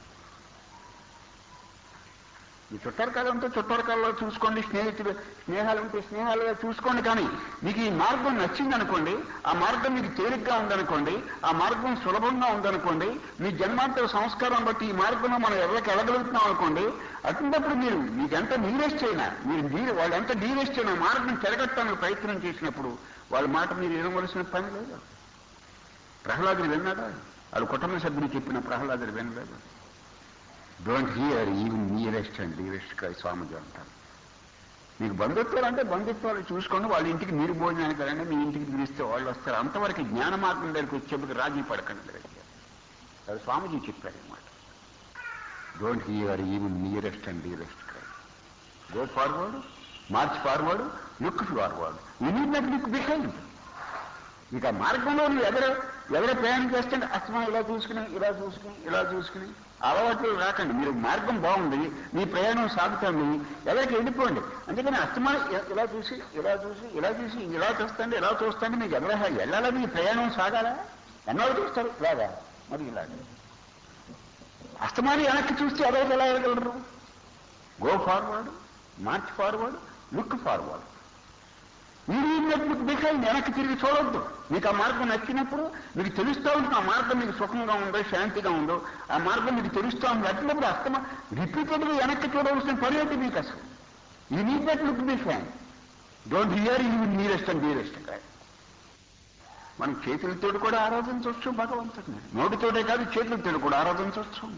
ఈ చుట్టారకాలంతో చుట్టారకాలలో చూసుకోండి స్నేహితులు స్నేహాలు ఉంటే స్నేహాలుగా చూసుకోండి కానీ మీకు ఈ మార్గం నచ్చిందనుకోండి ఆ మార్గం మీకు తేలిగ్గా ఉందనుకోండి ఆ మార్గం సులభంగా ఉందనుకోండి మీ జన్మాంతర సంస్కారం బట్టి ఈ మార్గంలో మనం ఎవరికి వెళ్ళగలుగుతున్నాం అనుకోండి అటువంటిప్పుడు మీరు మీకు ఎంత నీరెస్ట్ అయినా మీరు నీరు వాళ్ళు ఎంత డీరెస్ట్ అయినా మార్గం తిరగట్టడానికి ప్రయత్నం చేసినప్పుడు వాళ్ళ మాట మీరు వినవలసిన పని లేదు ప్రహ్లాదుడు విన్నాడా వాళ్ళు కుటుంబ సభ్యులు చెప్పిన ప్రహ్లాదుడు వినలేదు don't hear even nearest and dearest కై స్వామిజీ అంటారు మీకు బంధుత్వాలు అంటే బంధుత్వాలు చూసుకోండి వాళ్ళ ఇంటికి మీరు భోజనానికి వెళ్ళండి మీ ఇంటికి పిలిస్తే వాళ్ళు వస్తారు అంతవరకు జ్ఞాన మార్గం దగ్గరికి వచ్చేందుకు రాజీ పడకండి దగ్గరికి అది స్వామిజీ చెప్పారు అనమాట don't hear even nearest and dearest కై go forward march forward look forward you need not look behind ఇక మార్గంలో నువ్వు ఎదర ఎదర ప్రయాణం చేస్తుంటే అస్తమా ఇలా చూసుకుని ఇలా చూసుకుని ఇలా చూసుకుని అలవాట్లు రాకండి మీరు మార్గం బాగుంది మీ ప్రయాణం సాగుతుంది ఎవరికి వెళ్ళిపోండి అందుకని అస్తమా ఇలా చూసి ఇలా చూసి ఇలా చూసి ఇలా చూస్తాండి ఇలా చూస్తాండి మీకు ఎవర వెళ్ళాలా మీ ప్రయాణం సాగాలా ఎన్నో చూస్తారు ఇలాగా మరి ఇలాగా అస్తమాని వెనక్కి చూస్తే ఎవరికి ఎలా వెళ్ళగలరు go forward march forward look forward you needn't look behind వెనక్కి తిరిగి చూడొద్దు మీకు ఆ మార్గం నచ్చినప్పుడు మీకు తెలుస్తూ ఉంటుంది ఆ మార్గం మీకు సుఖంగా ఉందో శాంతిగా ఉందో ఆ మార్గం మీకు తెలుస్తూ ఉంది అట్లప్పుడు అస్తమా రిపీటెడ్గా వెనక్కి చూడవలసిన పని ఏంటి మీకు అసలు you needn't that look behind don't hear you nearest and dearest మనం చేతులతో కూడా ఆరాధించవచ్చు భగవంతుడిని నోటితోటే కాదు చేతులతో కూడా ఆరాధించవచ్చు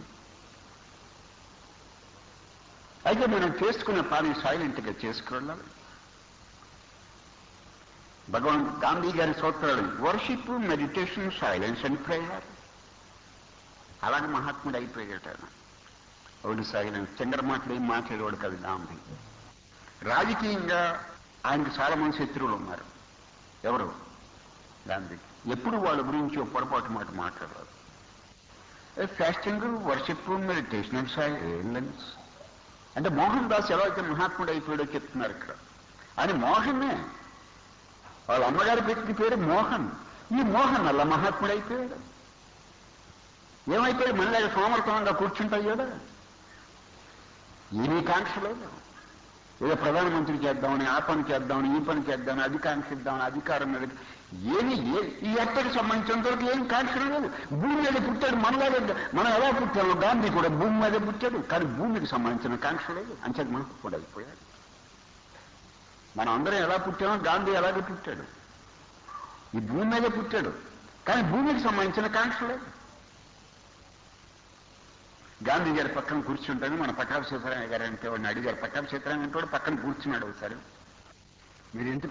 అయితే మనం చేసుకునే పని సైలెంట్గా చేసుకువెళ్ళాలి భగవాన్ గాంధీ గారి సూత్రాలు worship meditation silence and prayer అలాగే మహాత్ముడు అయిపోయాడు ఆయన ఒకటి సైలెన్స్ చిల్లర మాటలు ఏం మాట్లాడేవాడు కాదు గాంధీ రాజకీయంగా ఆయనకు చాలా మంది శత్రువులు ఉన్నారు ఎవరు గాంధీ ఎప్పుడు వాళ్ళ గురించి ఒక పొరపాటు మాట మాట్లాడారు fasting worship meditation and silence అంటే మోహన్ దాస్ ఎలా అయితే మహాత్ముడు అయిపోయాడో చెప్తున్నారు ఇక్కడ అని మోహనే వాళ్ళ అమ్మగారు పెట్టిన పేరు మోహన్ ఈ మోహన్ అలా మహాత్ముడు అయిపోయాడు ఏమైపోయాడు మళ్ళీ సోమర్థనంగా కూర్చుంటాయ్యాడా ఏమీ కాంక్ష లేదు ఏదో ప్రధానమంత్రి చేద్దామని ఆ పని చేద్దామని ఈ పని చేద్దామని అది కాంక్షిద్దామని అధికారం మీద ఏమి ఏ- ఈ ఎత్తడికి సంబంధించినంత వరకు ఏం కాంక్ష లేదు భూమి మీద పుట్టాడు మనలాగే మనం ఎలా పుట్టాము గాంధీ కూడా భూమి మీద పుట్టాడు కానీ భూమికి సంబంధించిన కాంక్ష లేదు అంచేది మనకు కూడా అయిపోయాడు మనం అందరం ఎలా పుట్టామో గాంధీ అలాగే పుట్టాడు ఈ భూమి మీదే పుట్టాడు కానీ భూమికి సంబంధించిన కాంక్ష లేదు గాంధీ గారి పక్కన కూర్చుంటాను మన పట్టాభి సీతారామయ్య గారు అంటే వాడిని అడిగారు పట్టాభి సీతారామయ్య అంటే వాడు పక్కన కూర్చున్నాడు ఒకసారి మీరు ఎందుకు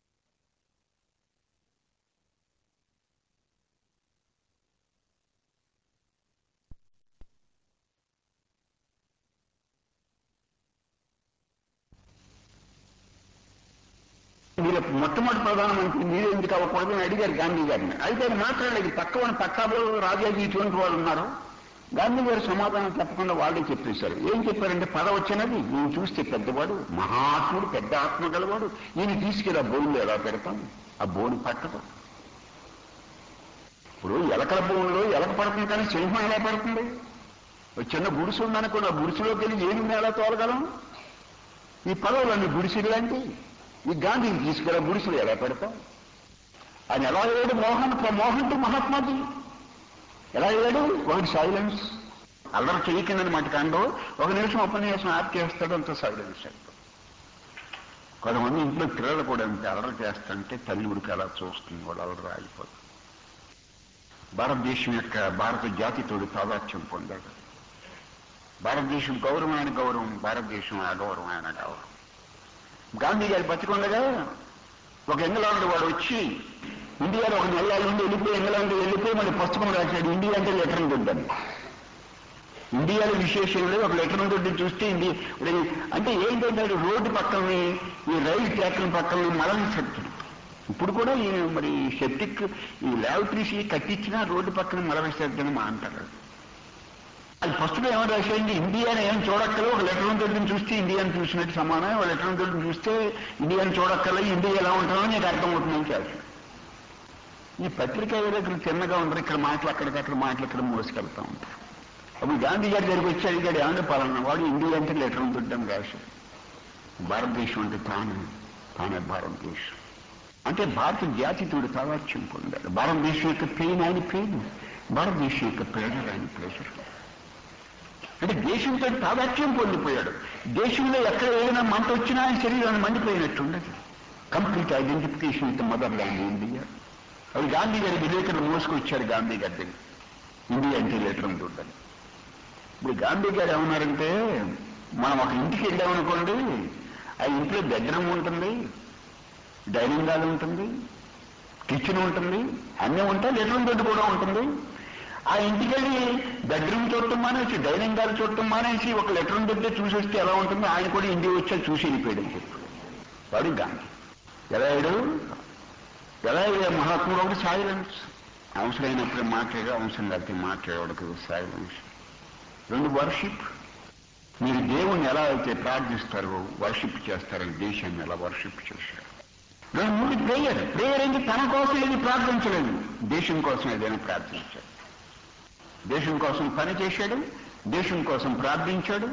మీరు మొట్టమొదటి ప్రధానమంత్రి మీరు ఎందుకు అవ్వకూడదని అడిగారు గాంధీ గారిని అయితే ఆయన మాట్లాడలేదు పక్క ఉన్న పట్టాభులో రాజాజీ ఇటువంటి వాళ్ళు ఉన్నారు గాంధీ గారు సమాధానం చెప్పకుండా వాళ్ళే చెప్పేశారు ఏం చెప్పారంటే పద వచ్చినది నేను చూస్తే పెద్దవాడు మహాత్ముడు పెద్ద ఆత్మ గలవాడు ఈయన తీసుకెళ్ళి ఆ బోన్లో ఎలా పెడతాం ఆ బోను పట్టదు ఇప్పుడు ఎలకల బోన్లో ఎలక పడుతుంది కానీ సింహం ఎలా పడుతుంది ఒక చిన్న గుడిసె ఉందనుకోండి ఆ గుడిసెలోకి వెళ్ళి ఏమి ఎలా తోలగలం ఈ పదవులన్నీ గుడిసెలు లాంటి ఈ గాంధీని తీసుకెళ్ళి ఆ గుడిసెలు ఎలా పెడతాం ఆయన ఎలా అయ్యాడు మోహన్ మోహన్ టు మహాత్మాజీ ఎలా అయ్యాడు ఒకటి సైలెన్స్ అల్లరి చేయకిందని మాట కాండో ఒక నిమిషం ఉపన్యాసం ఆప్ చేస్తాడు అంత సైలెన్స్ అయిపోతుంది కొంతమంది ఇంట్లో పిల్లలు కూడా అంతే అల్లరి చేస్తుంటే తల్లి ఉడికి అలా చూస్తుంది వాళ్ళు అల్లరి ఆగిపోతుంది భారతదేశం యొక్క భారత జాతితోడు తాదాత్యం పొందాడు భారతదేశం గౌరవమైన గౌరవం భారతదేశం అగౌరవమైన గౌరవం గాంధీ గారి బతికొండగా ఒక ఇంగ్లాండ్ వాడు వచ్చి ఇండియాలో ఒక నెల నుండి వెళ్ళిపోయి ఇంగ్లాండ్ వెళ్ళిపోయి మళ్ళీ పుస్తకం రాశాడు ఇండియా అంటే లెటర్ దొడ్డని ఇండియాలో విశేషం లేదు ఒక లెటర్ దొడ్డి చూస్తే ఇండియా ఇప్పుడు అంటే ఏంటంటే రోడ్డు పక్కనే ఈ రైలు ట్రాక్ల పక్కన మలం శక్తులు ఇప్పుడు కూడా ఈ మరి సెప్టిక్ ఈ ల్యాబొటరీస్ కట్టించినా రోడ్డు పక్కన మల విసర్జన మా అంటారు అది ఫస్ట్లో ఏమో రాసేయండి ఇండియాని ఏం చూడక్కలే ఒక లెటర్ దొడ్డిని చూస్తే ఇండియాని చూసినట్టు సమానం ఒక లెటర్ దొడ్డిని చూస్తే ఇండియాని చూడక్కలే ఇండియా ఎలా ఉంటుందో నీకు అర్థమవుతుందని చేస్తాను ఈ పత్రిక దగ్గర చిన్నగా ఉండరు ఇక్కడ మాటలు అక్కడికక్కడ మాటలు ఇక్కడ మోసుకెళ్తా ఉంటారు అప్పుడు గాంధీ గారి దగ్గరికి వచ్చి అడిగాడు ఏమంటే పలానా వాడు ఇండియా అంటే లెటర్ దొడ్డని రాశాడు భారతదేశం అంటే తాను తానే భారతదేశం అంటే భారత జాతితోడు తాదాత్యం పొందాడు భారతదేశం యొక్క పెయిన్ ఆయన పెయిన్ భారతదేశం యొక్క ప్రేరణ ఆయన ప్రెషర్ అంటే దేశంతో తాదాత్యం పొందిపోయాడు దేశంలో ఎక్కడ ఏదైనా మంట వచ్చినా ఆయన శరీరాన్ని మండిపోయినట్టు ఉండదు complete identification with motherland India అవి గాంధీ గారి విలేకరులు మోసుకొచ్చారు గాంధీ గారి దగ్గర ఇండియా అంటే లెటర్ చూడాలి ఇప్పుడు గాంధీ గారు ఏమన్నారంటే మనం ఒక ఇంటికి వెళ్ళామనుకోండి ఆ ఇంట్లో బెడ్రూమ్ ఉంటుంది డైనింగ్ హాల్ ఉంటుంది కిచెన్ ఉంటుంది అన్నీ ఉంటాయి లెటర్ బెడ్ కూడా ఉంటుంది ఆ ఇంటికి వెళ్ళి బెడ్రూమ్ చూడటం మానేసి డైనింగ్ హాల్ చూడటం మానేసి ఒక లెటర్ బెడ్ చూసి వస్తే ఎలా ఉంటుందో ఆయన కూడా ఇండియా వచ్చా చూసి వెళ్ళిపోయాడు అని చెప్పి వాడు గాంధీ ఎలా అయ్యాడు ఎలా అయ్యాడు మహాత్ముడు ఒకటి సైలెన్స్ అవసరమైనప్పుడు మాట్లాడే అవసరం లేకపోతే మాట్లాడేవాడికి సైలెన్స్ రెండు వర్షిప్ మీరు దేవుణ్ణి ఎలా అయితే ప్రార్థిస్తారో వర్షిప్ చేస్తారో దేశాన్ని ఎలా వర్షిప్ చేశారు రెండు మూడు ప్రేయర్ ప్రేయర్ అంటే తన కోసం ఏది ప్రార్థించలేదు దేశం కోసం ఏదైనా ప్రార్థించాడు దేశం కోసం పని చేశాడు దేశం కోసం ప్రార్థించాడు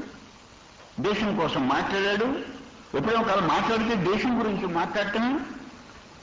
దేశం కోసం మాట్లాడాడు ఎప్పుడో కాలం మాట్లాడితే దేశం గురించి మాట్లాడటమే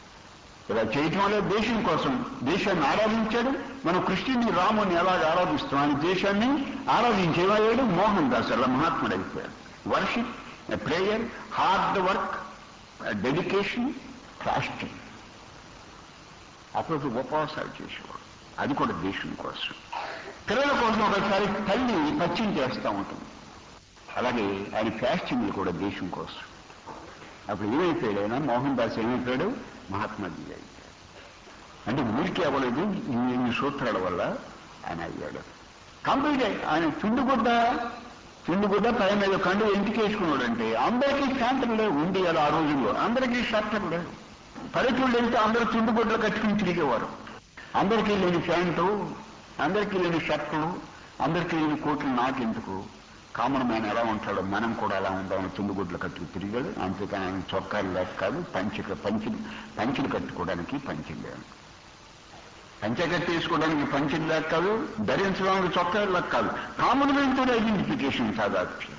ఇలా చేయటం వల్ల దేశం కోసం దేశాన్ని ఆరాధించాడు మనం కృష్ణుని రాముని ఎలాగ ఆరాధిస్తాం ఆయన దేశాన్ని ఆరాధించేవాడు మోహన్ దాస్ అలా మహాత్ముడు అయిపోయాడు worship prayer hard work dedication fasting అప్పుడు ఉపవాసాలు చేసేవాడు అది కూడా దేశం కోసం పిల్లల కోసం ఒకసారి తల్లి పచ్చిం చేస్తూ ఉంటుంది అలాగే ఆయన ఫాస్టింగ్ కూడా దేశం కోసం అప్పుడు ఏమైపోయాడు ఆయన మోహన్ దాస్ ఏమైపోయాడు మహాత్మాజీ అయ్యాడు అంటే ఊరికి అవ్వలేదు ఈ ఈ సూత్రాల వల్ల ఆయన అయ్యాడు కంప్లీట్ ఆయన చుండుగుడ్డ చుండుగుడ్డ పై మీద కండు ఇంటికి వేసుకున్నాడు అంటే అందరికీ ఫ్యాంటలు లేవు ఉండి అలా ఆ రోజుల్లో అందరికీ షర్టలు లేవు పల్లెటూళ్ళు వెళ్తే అందరూ చుండుగుడ్డలు కట్టుకుని తిరిగేవారు అందరికీ లేని ప్యాంటు అందరికీ లేని షర్టులు అందరికీ లేని కోట్లు నాకెందుకు కామన్ మ్యాన్ ఎలా ఉంటాడో మనం కూడా అలా ఉందామని తుండుగుడ్లు కట్టుకు తిరిగాడు అంతేకాని ఆయన చొక్కాలు లేక కాదు పంచిక పంచులు పంచులు కట్టుకోవడానికి పంచులు లేవు పంచకట్టు వేసుకోవడానికి పంచులు లేక కాదు ధరించడానికి చొక్కాలు లేక కాదు కామన్ మ్యాన్ కూడా ఐడెంటిఫికేషన్ సాదాక్షి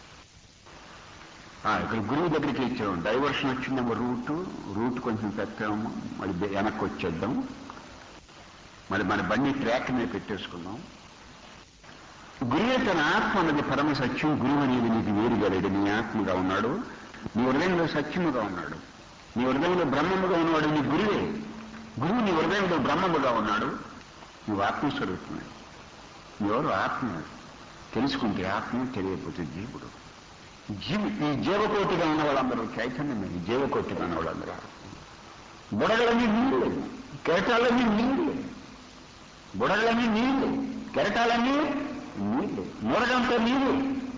ఇక్కడ గురువు దగ్గరికి ఇచ్చాము డైవర్షన్ వచ్చిందేమో రూట్ రూట్ కొంచెం పెట్టాము మరి వెనక్కి వచ్చేద్దాం మరి మన బండి ట్రాక్ మీద పెట్టేసుకుందాం గురువే తన ఆత్మ అన్నది పరమ సత్యం గురువు అనేది నీకు వేరుగా లేడు నీ ఆత్మగా ఉన్నాడు నీ హృదయంలో సత్యముగా ఉన్నాడు నీ హృదయంలో బ్రహ్మముగా ఉన్నవాడు నీ గురువే గురువు నీ హృదయంలో బ్రహ్మముగా ఉన్నాడు నువ్వు ఆత్మస్వరూపమే ఎవరు ఆత్మ తెలుసుకుంటే ఆత్మ తెలియకపోతే జీవుడు జీవి ఈ జీవకోటిగా ఉన్న వాళ్ళందరూ చైతన్యమే ఈ జీవకోటిగా ఉన్న వాళ్ళందరూ బుడగలన్నీ నీళ్ళు కెరటాలన్నీ నీళ్ళు బుడగలన్నీ నీళ్ళు కెరటాలన్నీ నీళ్ళు మూడగంతో నీళ్ళు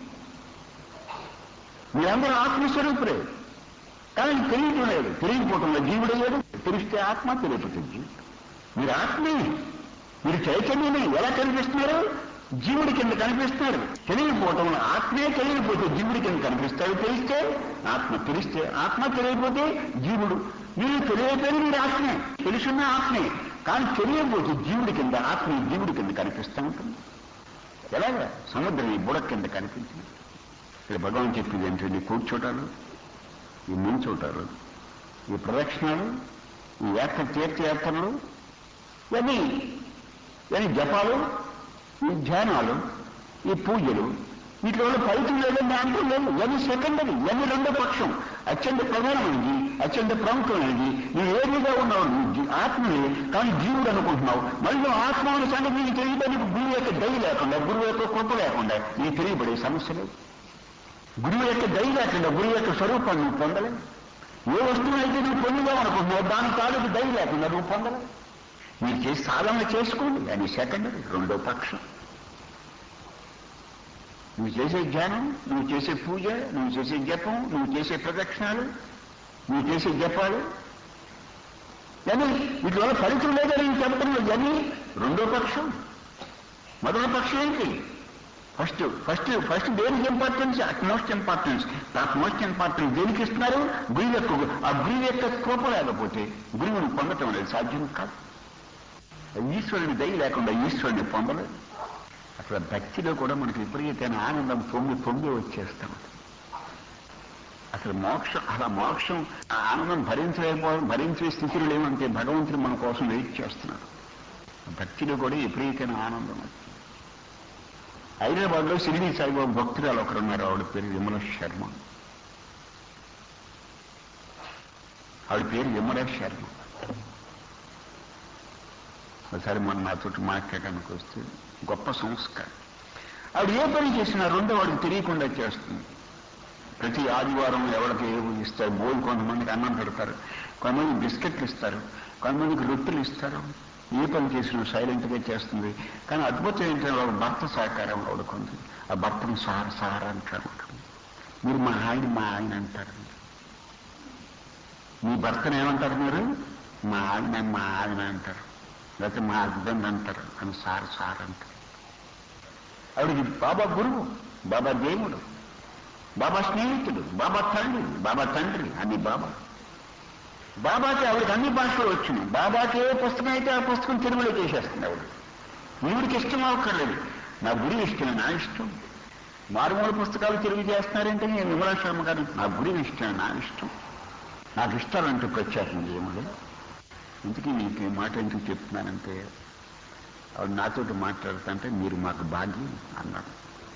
మీరందరూ ఆత్మస్వరూపులే కానీ తెలియటం లేదు తెలియకపోవటంలో జీవుడు లేదు తెలిస్తే ఆత్మ తెలియకపోతే జీవుడు మీరు ఆత్మే మీరు చైతన్యమే ఎలా కనిపిస్తున్నారు జీవుడి కింద కనిపిస్తారు తెలియకపోవటంలో ఆత్మే తెలియకపోతే జీవుడి కింద కనిపిస్తాడు తెలిస్తే ఆత్మ తెలిస్తే ఆత్మ తెలియకపోతే జీవుడు మీరు తెలియకపోయినా మీరు ఆత్మే తెలుసున్న ఆత్మే కానీ తెలియకపోతే జీవుడి కింద ఆత్మ జీవుడి కింద కనిపిస్తూ ఉంటుంది ఎలాగా సముద్రం ఈ బుడక కింద కనిపించింది ఇక్కడ భగవాన్ చెప్పింది ఏంటంటే కూర్చోటాలు ఈ నించోటాలు ఈ ప్రదక్షిణాలు ఈ యాత్ర తీర్థయాత్రలు ఇవన్నీ ఇవన్నీ జపాలు ఈ ధ్యానాలు ఈ పూజలు వీటి వల్ల ఫలితం లేదని దాంట్లో లేదు ఇవన్నీ సెకండరీ ఇవన్నీ రెండో పక్షం అత్యంత ప్రధానమైనది అత్యంత ప్రముఖమైనది నువ్వు ఏదిగా ఉన్నావు నువ్వు జీ- ఆత్మని కానీ జీవుడు అనుకుంటున్నావు మళ్ళీ నువ్వు ఆత్మ అనే సంగతి నీకు తెలియడానికి గురువు యొక్క దయ లేకుండా గురువు యొక్క కృప లేకుండా నీకు తెలియబడే సమస్య లేదు గురువు యొక్క దయ లేకుండా గురువు యొక్క స్వరూపాన్ని నువ్వు పొందలేవు ఏ వస్తువు అయితే నువ్వు పొందుదాం అనుకుంటున్నావు దాని తాలూకు దయ లేకుండా నువ్వు పొందలేవు మీరు చేసి సాధన చేసుకోండి అని సెకండరీ రెండో పక్షం నువ్వు చేసే ధ్యానం నువ్వు చేసే పూజ నువ్వు చేసే జపం నువ్వు చేసే ప్రదక్షిణాలు నువ్వు చేసే జపాలు ఇవన్నీ వీటి వల్ల ఫలితం లేదని చెప్పడం ఇవన్నీ రెండో పక్షం మొదటి పక్షం ఏంటి ఫస్ట్ ఫస్ట్ ఫస్ట్ దేనికి importance utmost importance utmost importance దేనికి ఇస్తున్నారు గురి యొక్క ఆ గురి యొక్క కృప లేకపోతే గురువుని పొందటం అనేది సాధ్యం కాదు ఈశ్వరుని దయ లేకుండా ఈశ్వరుని పొందలేదు అసలు భక్తిలో కూడా మనకి విపరీతమైన ఆనందం పొంగి పొంగి వచ్చేస్తాం అసలు మోక్షం అలా మోక్షం ఆ ఆనందం భరించలేకపో భరించే స్థితిలో లేమంటే భగవంతుడు మన కోసం వెయిట్ చేస్తున్నాడు భక్తిలో కూడా విపరీతమైన ఆనందం వచ్చింది హైదరాబాద్ లో సిరిడి సాయిబాబు భక్తురాలు ఒకరు ఉన్నారు ఆవిడ పేరు విమల శర్మ ఆవిడ పేరు విమల శర్మ ఒకసారి మన నాతో మాట్లాడడానికి వస్తే గొప్ప సంస్కారం ఆవిడ ఏ పని చేసినా రెండో వాడికి తెలియకుండా చేస్తుంది ప్రతి ఆదివారం ఎవరికి ఏవో ఇస్తారు బోల్ కొంతమందికి అన్నం పెడతారు కొంతమంది బిస్కెట్లు ఇస్తారు కొంతమందికి రొట్టెలు ఇస్తారు ఏ పని చేసినా సైలెంట్గా చేస్తుంది కానీ అద్భుతం ఏంటంటే వాళ్ళ భర్త సహకారం వాడుకుంది ఆ భర్తను సార్ సార్ అంటారు మీరు మా ఆయన మా ఆయన అంటారు మీ భర్తను ఏమంటారు మీరు మా ఆయన మా ఆయన అంటారు లేకపోతే మా హస్బెండ్ అంటారు అని సార్ సార్ అంటారు ఆవిడికి బాబా గురువు బాబా దేవుడు బాబా స్నేహితుడు బాబా తండ్రి బాబా తండ్రి అన్ని బాబా బాబాకి ఆవిడకి అన్ని భాషలు వచ్చినాయి బాబాకి ఏ పుస్తకం అయితే ఆ పుస్తకం తెలుగులో చేసేస్తుంది ఆవిడ ఈవిడికి ఇష్టం అవ్వక్కర్లేదు నా గురి ఇష్టం నా ఇష్టం మారుమూల పుస్తకాలు తెలుగు చేస్తున్నారంటే నేను విమలా శర్మ గారు నా గురి ఇష్టం నా ఇష్టం నాకు ఇష్టాలంటూ ప్రత్యేకం ఏమి లేదు ఇంతకీ మీకు ఈ మాట ఎందుకు చెప్తున్నానంటే ఆవిడ నాతోటి మాట్లాడుతుంటే మీరు మాకు భాగ్యం అన్నాడు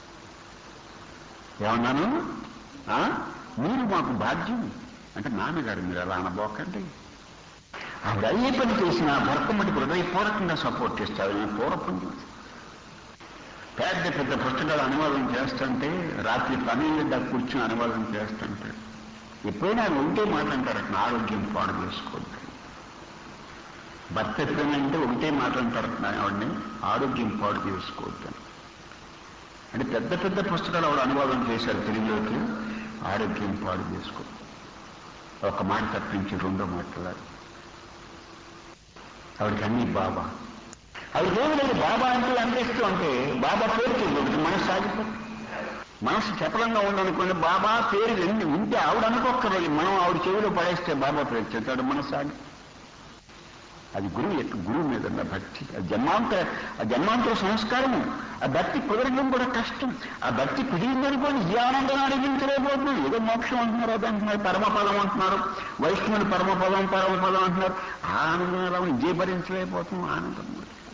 ఏమన్నాను ఆ? మీరు మాకు భాగ్యం అంటే నాన్నగారు మీరు అలా అనబోకండి ఆవిడ అయ్యే పని చేసిన భర్త మటుకు హృదయపూర్వకంగా సపోర్ట్ చేస్తారు నేను పూర్వపుణ్యం పెద్ద పెద్ద పుస్తకాలు అనువాదం చేస్తుంటే రాత్రి పన్నెండు దాకా కూర్చొని అనువాదం చేస్తుంటే ఎప్పుడైనా ఆయన ఒకటే మాట అంటారు అట్లా ఆరోగ్యం పాడు చేసుకోవద్దు భర్త ఎప్పుడైనా అంటే ఒకటే మాట అంటారు అట్లా ఆవిడని ఆరోగ్యం పాడు చేసుకోవద్దు అని. అంటే పెద్ద పెద్ద పుస్తకాలు ఆవిడ అనువాదం చేశారు తెలుగులోకి ఆరోగ్యం పాడు చేసుకో ఒక మాట తప్పించి రెండో మాట్లాడారు ఆవిడకి అన్ని బాబా ఆవిడకి ఏమి లేదు బాబా అంటే అనిపిస్తూ అంటే బాబా పేరు తెలియదు మనసు సాగిపోతుంది మనసు చపలంగా ఉండనుకోండి బాబా పేరు ఎన్ని ఉంటే ఆవిడ అనుకోక్కర్లేదు మనం ఆవిడ చెవిలో పడేస్తే బాబా పేరు చెప్తాడు మనసు సాగి అది గురువు యొక్క గురువు మీద ఉన్న భక్తి ఆ జన్మాంతర ఆ జన్మాంతర సంస్కారము ఆ భక్తి కుదరడం కూడా కష్టం ఆ భక్తి కుదిరిందనుకోండి ఈ ఆనందం అడిగించలేకపోతున్నాం ఏదో మోక్షం అంటున్నారు అది అంటున్నారు పరమపదం అంటున్నారు వైష్ణవుని పరమపదం పరమపదం అంటున్నారు ఆ ఆనందం ఎలా ఉంది? ఇదే భరించలేకపోతున్నాం ఆనందం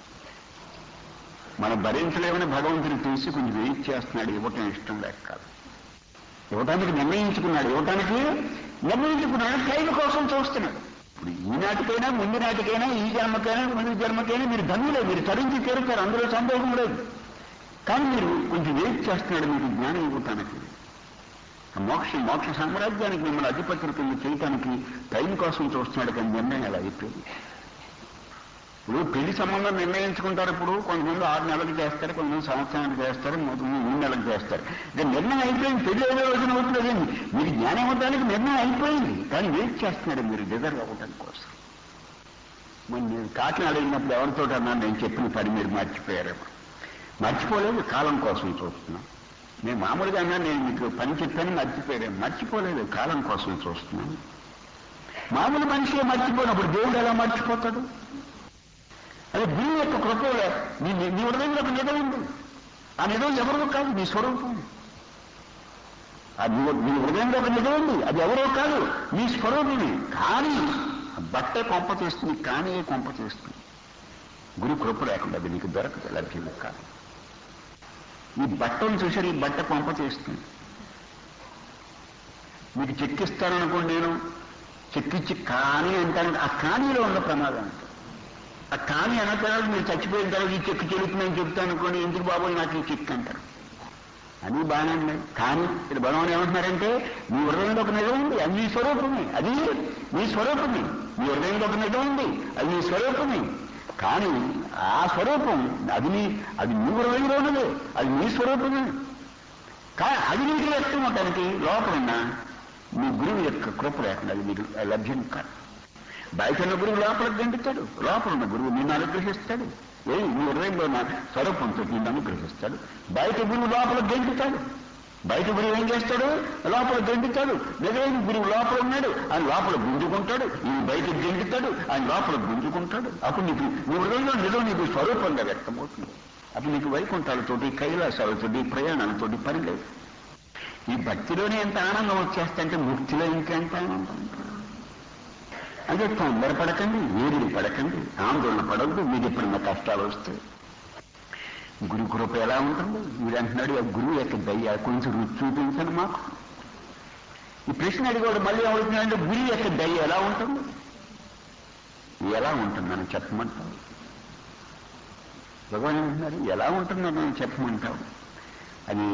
మనం భరించలేమని భగవంతుని తెలిసి కొంచెం వెయిట్ చేస్తున్నాడు ఇవ్వటం ఇష్టం లేక కాదు ఇవ్వటానికి నిర్ణయించుకున్నాడు ఇవ్వటానికి నిర్ణయించుకున్నాడు ట్రైన్ కోసం చూస్తున్నాడు ఇప్పుడు ఈనాటికైనా ముందు నాటికైనా ఈ జన్మకైనా ముందు జన్మకైనా మీరు ధనులే మీరు తరించి తీరుతారు అందులో సందేహం లేదు కానీ మీరు కొంచెం వెయిట్ చేస్తున్నాడు మీకు జ్ఞానం ఇవ్వటానికి ఆ మోక్ష మోక్ష సామ్రాజ్యానికి మిమ్మల్ని అధిపతుల కింద చేయటానికి టైం కోసం చూస్తున్నాడు కానీ నిర్ణయం అలా అయిపోయింది ఇప్పుడు పెళ్లి సంబంధం నిర్ణయించుకుంటారు ఇప్పుడు కొంతమంది ఆరు నెలలకు చేస్తారు కొంతమంది సంవత్సరానికి చేస్తారు కొంతమంది మూడు నెలలకు చేస్తారు ఇక నిర్ణయం అయిపోయింది పెళ్లి ఏదో రోజున అవుతుంది మీరు జ్ఞానం అవ్వడానికి నిర్ణయం అయిపోయింది కానీ వెయిట్ చేస్తున్నారు మీరు డిజర్వ్ అవ్వడం కోసం మరి నేను కాకినాడ వెళ్ళినప్పుడు ఎవరితో అన్నాను నేను చెప్పిన పని మీరు మర్చిపోయారేమో మర్చిపోలేదు కాలం కోసం చూస్తున్నాం నేను మామూలుగా అన్నా నేను మీకు పని చెప్పాను మర్చిపోయారేమో మర్చిపోలేదు కాలం కోసం చూస్తున్నాను మామూలు మనిషి మర్చిపోయినప్పుడు దేవుడు ఎలా మర్చిపోతాడు అది గురువు యొక్క కృపలో నీ నీ- నీ హృదయంలో ఒక నిజం ఉంది ఆ నిజం ఎవరో కాదు నీ స్వరూపం ఆ నీ నీ హృదయంలో ఒక నిజం ఉంది అది ఎవరో కాదు నీ స్వరూపమే కానీ బట్టే కొంప చేస్తుంది కానీ కొంప చేస్తుంది గురు కృప లేకుండా అది నీకు దొరకదు లభ్యం కాదు ఈ బట్టను చూసారు ఈ బట్ట కొంప చేస్తుంది మీకు చెక్కిస్తాననుకోండి నేను చెక్కిచ్చి కానీ అంటాను ఆ కానీలో ఉన్న ప్రమాదం అంట ఆ కానీ అన్న తర్వాత మీరు చచ్చిపోయిన తర్వాత ఈ చెక్కు చెల్లుతుందని చెప్తాను అనుకోండి ఎందుకు బాబోయ్ నాకు ఈ చెక్కు అంటారు అని బాగానే ఉన్నాయి కానీ ఇక్కడ భగవాన్ ఏమంటున్నారంటే నీ హృదయంలో ఒక నిజం ఉంది అది నీ స్వరూపమే అది నీ స్వరూపమే నీ హృదయంలో ఒక నిజం ఉంది అది నీ స్వరూపమే కానీ ఆ స్వరూపం అది నీ అది నీ హృదయంలో ఉన్నది అది నీ స్వరూపమే కానీ అది నీకు వ్యక్తం అవటానికి లోపలున్న నీ గురువు యొక్క కృప లేకుండా అది నీకు లభ్యం కాదు బయట ఉన్న గురువు లోపల గంటుతాడు లోపల ఉన్న గురువు నిన్ను అనుగ్రహిస్తాడు ఏ నీ హృదయంలో ఉన్న స్వరూపంతో నిన్ను అనుగ్రహిస్తాడు బయట గురువు లోపల గంటుతాడు బయట గురువు ఏం చేస్తాడు లోపల గంటుతాడు నిజమైన గురువు లోపల ఉన్నాడు ఆయన లోపల గుంజుకుంటాడు ఈయన బయట గెంటుతాడు ఆయన లోపల గుంజుకుంటాడు అప్పుడు నీకు నీ హృదయంలో నిజం నీకు స్వరూపంగా వ్యక్తమవుతుంది అప్పుడు నీకు వైకుంఠాలతోటి కైలాసాలతోటి ప్రయాణాలతోటి పని లేదు ఈ భక్తిలోనే ఎంత ఆనందం వచ్చేస్తంటే ముక్తిలో ఇంకెంత ఆనందం అదే తొందరపడకండి వేడిని పడకండి ఆందోళన పడవద్దు మీకు ఎప్పుడన్నా కష్టాలు వస్తాయి గురు కృప ఎలా ఉంటుంది మీరు అంటున్నాడు ఆ గురువు యొక్క దయ్య కొంచెం రుచి చూపించండి మాకు ఈ ప్రశ్న అడిగోడు మళ్ళీ ఏమవుతుందంటే గురువు యొక్క దయ్య ఎలా ఉంటుంది ఎలా ఉంటుందని చెప్పమంటావు భగవాన్ అంటున్నారు ఎలా ఉంటుందని చెప్పమంటావు అది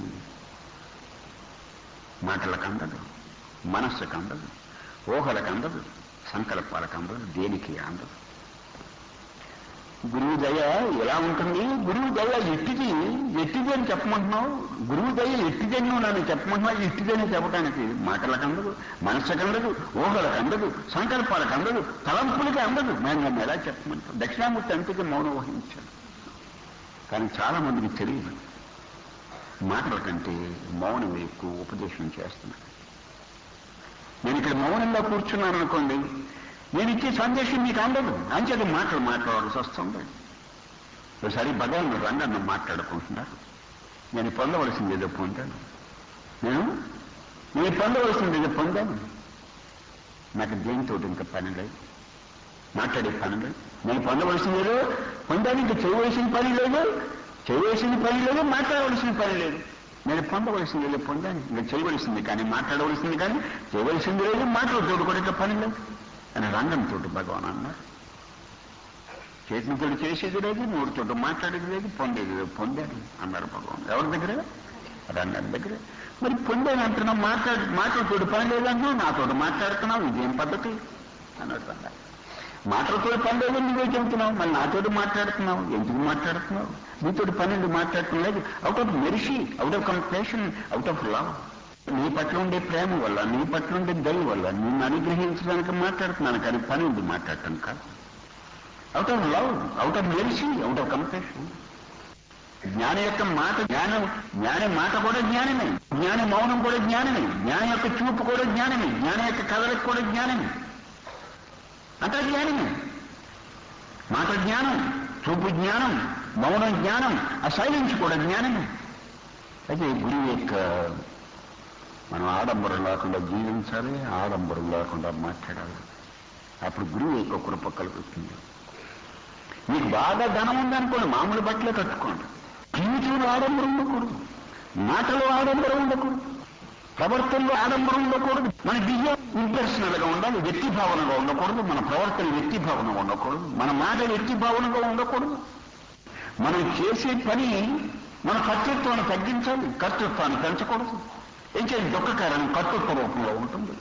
మాటలకు అందదు మనస్సుకు అందదు ఊహలకు అందదు సంకల్పాలకు అందదు దేనికి అందదు గురువు దయ ఎలా ఉంటుంది గురువు దయ ఎట్టిది ఎట్టిది అని చెప్పమంటున్నావు గురువు దయ ఎట్టిదని నువ్వు నన్ను చెప్పమంటున్నావు ఎట్టిదని చెప్పడానికి మాటలకు అందదు మనస్సుకు అందదు ఊహలకు అందదు సంకల్పాలకు అందదు తలంపులకి అందదు మేము నన్ను ఎలా చెప్పమంటావు దక్షిణామూర్తి అంతకి మౌనం వహించాడు కానీ చాలా మందికి తెలియదు మాటల కంటే మౌనం ఎక్కువ ఉపదేశం చేస్తున్నాడు నేను ఇక్కడ మౌనంగా కూర్చున్నాను అనుకోండి నేను ఇచ్చే సందేశం మీకు అందదు అంచేది మాటలు మాట్లాడాల్సి వస్తుంది ఒకసారి భగవాన్ రంగన్న మాట్లాడుకుంటున్నారు నేను పొందవలసింది ఏదో పొందాను నేను నేను పొందవలసింది ఏదో పొందాను నాకు దేనితో ఇంకా పని లేదు మాట్లాడే పని లేదు నేను పొందవలసింది లేదు పొందడానికి చేయవలసిన పని లేదు చేయవలసిన పని లేదు మాట్లాడవలసిన పని లేదు నేను పొందవలసింది లేదు పొందాను ఇంకా చేయవలసింది కానీ మాట్లాడవలసింది కానీ చేయవలసింది లేదు మాట్లాడుతోడు కూడా ఇక పని లేదు అని రంగంతో భగవాన్ అన్నారు చేతితో చేసేది లేదు నోటితో మాట్లాడేది లేదు పొందేది లేదు పొందాను అన్నారు భగవాన్ ఎవరి దగ్గర రంగం దగ్గర మరి పొందాను అంటున్నావు మాట్లాడు మాటలతోటి పని లేదంటున్నావు నాతో మాట్లాడుతున్నావు ఇదేం పద్ధతి అన్నాడు రంగం మాటలతో పని లేదు నువ్వే చెబుతున్నావు మళ్ళీ నాతోటి మాట్లాడుతున్నావు ఎందుకు మాట్లాడుతున్నావు నీతో పన్నెండు మాట్లాడటం లేదు out of mercy out of compassion out of love నీ పట్ల ఉండే ప్రేమ వల్ల నీ పట్ల ఉండే దయ వల్ల నిన్ను అనుగ్రహించడానికి మాట్లాడుతున్నాను కానీ పని ఉంది మాట్లాడటం కాదు out of love out of mercy out of compassion జ్ఞాని యొక్క మాట జ్ఞానం జ్ఞాని మాట కూడా జ్ఞానమే జ్ఞాని మౌనం కూడా జ్ఞానమే జ్ఞాని యొక్క చూపు కూడా జ్ఞానమే జ్ఞాని యొక్క కదలిక కూడా జ్ఞానమే అంతా జ్ఞానమే మాట జ్ఞానం చూపు జ్ఞానం మౌనం జ్ఞానం ఆ సైలెన్స్ కూడా జ్ఞానమే అయితే గురువు యొక్క మనం ఆడంబరం లేకుండా జీవించాలి ఆడంబరం లేకుండా మాట్లాడాలి అప్పుడు గురువు యొక్క కృప కలుగుతుంది మీకు బాగా ధనం ఉందనుకోండి మామూలు బట్టలే కట్టుకోండి జీవితంలో ఆడంబరం ఉండకూడదు మాటలో ఆడంబరం ఉండకూడదు ప్రవర్తనలో ఆడంబరం ఉండకూడదు మన బిహేవ్ ఇంపర్సనల్ గా ఉండాలి వ్యక్తి భావనగా ఉండకూడదు మన ప్రవర్తన వ్యక్తి భావనగా ఉండకూడదు మన మాట వ్యక్తి భావనగా ఉండకూడదు మనం చేసే పని మన కర్తృత్వాన్ని తగ్గించాలి కర్తృత్వాన్ని పెంచకూడదు ఏం చేయాలి దుఃఖకారణం కర్తృత్వ రూపంలో ఉంటుంది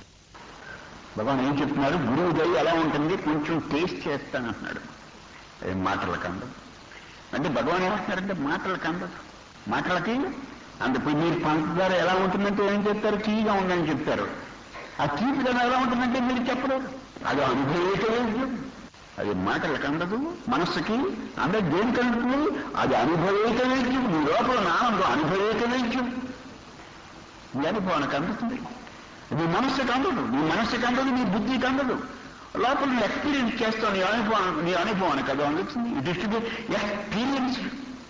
భగవాన్ ఏం చెప్తున్నారు గురువు దయ ఎలా ఉంటుంది కొంచెం టేస్ట్ చేస్తానంటున్నాడు ఏం మాటలకు అందదు అంటే భగవాన్ ఏమంటున్నారంటే మాటలకు అందదు మాటలకి అందుకు మీరు పంచదార ఎలా ఉంటుందంటే ఏం చెప్తారు తీయగా ఉందని చెప్తారు ఆ తీపిదనం ఎలా ఉంటుందంటే మీరు చెప్పలేరు అది అనుభవేక వైద్యం అది మాటలకు అందదు మనస్సుకి అందరు దేనికి అందుతుంది అది అనుభవేక వైద్యం నీ లోపల ఆనందం అనుభవేక వైద్యం నీ అనుభవానికి అందుతుంది నీ మనస్సుకి అందదు నీ మనస్సుకి అందదు నీ బుద్ధికి అందదు లోపల నువ్వు ఎక్స్పీరియన్స్ చేస్తావు నీ అనుభవం నీ అనుభవానికి అది అందుతుంది it is to be experience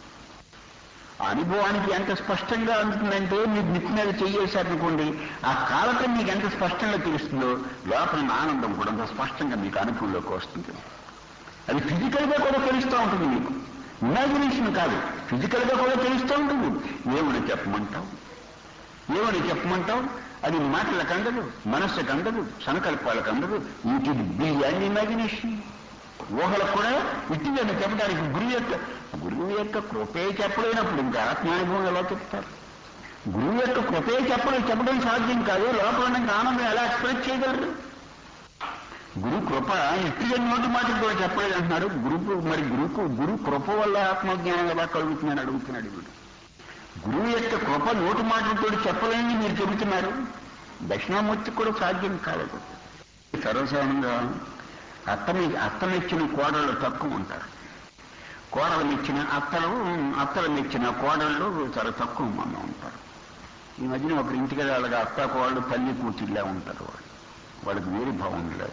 ఆ అనుభవానికి ఎంత స్పష్టంగా అందుతుందంటే మీరు నిత్య మీద చెయ్యేశారనుకోండి ఆ కాలటం మీకు ఎంత స్పష్టంగా తెలుస్తుందో లోపల ఉన్న ఆనందం కూడా అంత స్పష్టంగా మీకు అనుభవంలోకి వస్తుంది అది ఫిజికల్ గా కూడా తెలుస్తూ ఉంటుంది మీకు ఇమాజినేషన్ కాదు ఫిజికల్ గా కూడా తెలుస్తూ ఉంటుంది ఏమని చెప్పమంటావు ఏమని చెప్పమంటావు అది మాటలకు అందదు మనస్సుకు అందదు సంకల్పాలకు అందదు ఇంటి బియాండ్ ఇమాజినేషన్ ఊహలకు కూడా ఇట్టిదని చెప్పడానికి గురువు యొక్క గురువు యొక్క కృపే చెప్పలేనప్పుడు ఇంకా ఆత్మానుభవం ఎలా చెప్తారు గురువు యొక్క కృపే చెప్పడం చెప్పడం సాధ్యం కాదు లోపల ఇంకా ఆనందం ఎలా ఎక్స్ప్రెస్ చేయగలరు గురు కృప ఇట్టిదని నోటి మాటలు కూడా చెప్పలేదు అంటున్నాడు గురువు మరి గురుకు గురు కృప వల్ల ఆత్మజ్ఞానం ఎలా కలుగుతుందని అడుగుతున్నాడు వీడు గురువు యొక్క కృప నోటి మాటలతో చెప్పలేని మీరు చెబుతున్నారు దక్షిణామూర్తి కూడా సాధ్యం కాలేదు సర్వసాధారణంగా అత్తని అత్తనిచ్చిన కోడళ్ళు తక్కువ ఉంటారు కోడలు ఇచ్చిన అత్తలు అత్తలు ఇచ్చిన కోడళ్ళు చాలా తక్కువ మంది ఉంటారు ఈ మధ్యన ఒకరి ఇంటికి వాళ్ళకి అత్త కోళ్ళు తల్లి కూతుళ్ళే ఉంటారు వాళ్ళు వాళ్ళకి వేరే భావం లేదు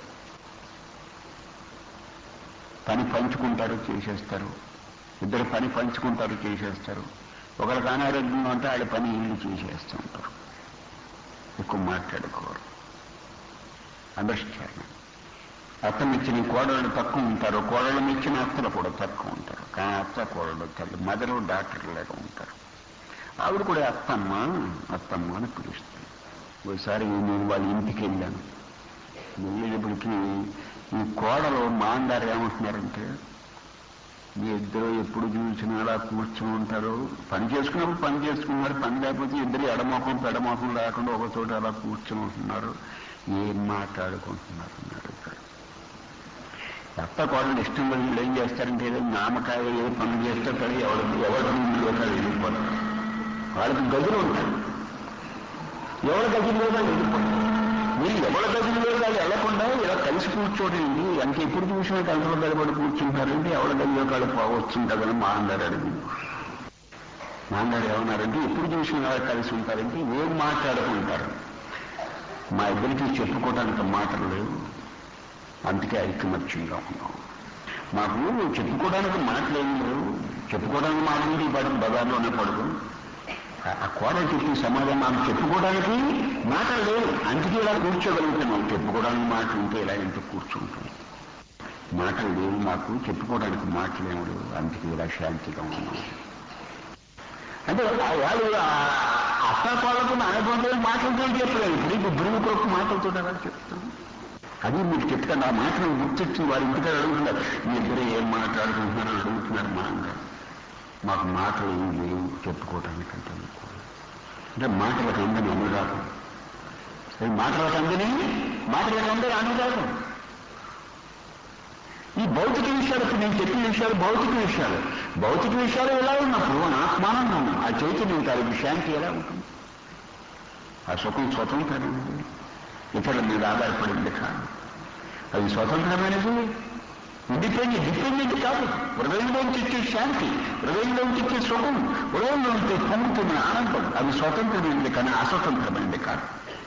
పని పంచుకుంటారు చేసేస్తారు ఇద్దరు పని పంచుకుంటారు చేసేస్తారు ఒకరికి అనారోగ్యంగా ఉంటే వాళ్ళ పని ఇల్లు చేసేస్తూ ఉంటారు ఎక్కువ మాట్లాడుకోరు అండర్స్టాండింగ్ అత్తలు ఇచ్చిన కోడళ్ళు తక్కువ ఉంటారు కోడళ్ళు ఇచ్చిన అత్తలు కూడా తక్కువ ఉంటారు కానీ అత్త కోడళ్ళు తల్లి మదరు డాక్టర్ లేక ఉంటారు ఆవిడ కూడా అత్తమ్మ అత్తమ్మ అని పిలుస్తుంది ఒకసారి నేను వాళ్ళ ఇంటికి వెళ్ళాను వెళ్ళేటప్పటికి ఈ కోడలు మాందారు ఏమంటున్నారంటే మీ ఇద్దరు ఎప్పుడు చూసినా అలా కూర్చుని ఉంటారు పని చేసుకున్నప్పుడు పని చేసుకున్నారు పని లేకపోతే ఇద్దరు ఎడమోకం పెడమోకం లేకుండా ఒక చోట అలా కూర్చుని ఉంటున్నారు ఏం మాట్లాడుకుంటున్నారు అన్నారు ఇక్కడ అత్త కోడలు ఇష్టం వీళ్ళు ఏం చేస్తారంటే ఏదో నామకాయ ఏ పనులు చేస్తారు కానీ ఎవరు ఎవరి రూమ్లో వెళ్ళిపోతారు వాళ్ళకి గదులు ఉంటాయి ఎవరి గదిలో వెళ్ళిపోతారు మీరు ఎవరి గదిలో వాళ్ళు వెళ్లకుండా ఇలా కలిసి కూర్చోడండి అంటే ఎప్పుడు చూసినట్టు అంతలో నిలబడి కూర్చుంటారంటే ఎవరి గదిలో కాదు పోవచ్చుంటుందని మా అందరు అడిగింది మా అందరు ఏమన్నారంటే ఎప్పుడు చూసిన వాళ్ళు కలిసి ఉంటారంటే ఏం మాట్లాడుకుంటారు మా ఇద్దరికి చెప్పుకోవడానికి మాటలు లేవు అందుకే ఐకమత్యంగా ఉన్నాం మాకు చెప్పుకోవడానికి మాటలేమి లేవు చెప్పుకోవడానికి మాటలు ఈ పడుకు బజార్లోనే పడుకు ఆ కోడలు చెప్పిన సమాధానం మాకు చెప్పుకోవడానికి మాటలు లేవు అందుకే ఇలా కూర్చోగలుగుతున్నాం చెప్పుకోవడానికి మాట ఉంటే ఇలా ఇంత కూర్చుంటాం మాటలు లేవు మాకు చెప్పుకోవడానికి మాటలు ఏమిడు అందుకే ఇలా శాంతిగా ఉన్నాం అంటే ఆ వాళ్ళు అత్తాకోళ్ళకు అనుభవంతో మాటలతో చెప్పలేదు ఇప్పుడు ఇప్పుడు గురువు కొరకు మాటలతో ఎలా చెప్తాం అది మీకు చెప్తాను ఆ మాటలు గుర్తొచ్చి వారి ఇంటికి అడుగుతున్నారు మీ ఇద్దరు ఏం మాట్లాడుకుంటున్నారు అడుగుతున్నారు మా అన్నారు మాకు మాటలు ఏం లేవు చెప్పుకోవటానికి అంటే అంటే మాటలకు అందని అనురాగం ఈ మాటలకు అందని మాటలకు అందని అనురాగం ఈ భౌతిక విషయాలు ఇప్పుడు నేను చెప్పిన విషయాలు భౌతిక విషయాలు భౌతిక విషయాలు ఎలా ఉన్నప్పుడు ఆత్మానందం ఆ చైతన్యం కాదు శాంతి ఎలా ఉంటుంది ఆ సుఖం స్వతంత్రమైనది ఇతరుల మీద ఆధారపడింది కాదు అది స్వతంత్రమైనది ఇండిపెండెంట్ డిపెండెంట్ కాదు హృదయంలోంచి ఇచ్చే శాంతి హృదయంలోంచి ఇచ్చే సుఖం హృదయంలోంచి పొందుతున్న ఆనందం అది స్వతంత్రమైనది కానీ అస్వతంత్రమైనది కాదు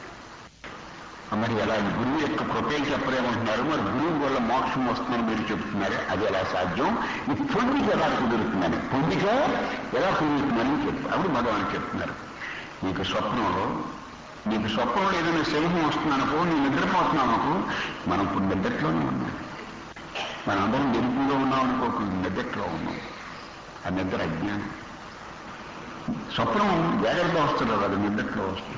మరి ఎలా గురువు యొక్క కృపేలు చెప్పలేమంటున్నారు మరి గురువు వల్ల మోక్షం వస్తుందని మీరు చెప్తున్నారు అది ఎలా సాధ్యం ఈ పొందిక ఎలా కుదురుతుందని పొందిక ఎలా కుదురుతుందని చెప్పు అప్పుడు భగవాన్ చెప్తున్నారు నీకు స్వప్నంలో నీకు స్వప్నంలో ఏదైనా సింహం వస్తుందనుకో నేను నిద్రపోతున్నావు అనుకో మనం ఇప్పుడు నిద్రలోనే ఉన్నాం మనందరం నిరుపులో ఉన్నాం అనుకో నిద్రలో ఉన్నాం ఆ నిద్ర అజ్ఞానం స్వప్నం జాగ్రత్త వస్తుంది అది నిద్రలో వస్తుంది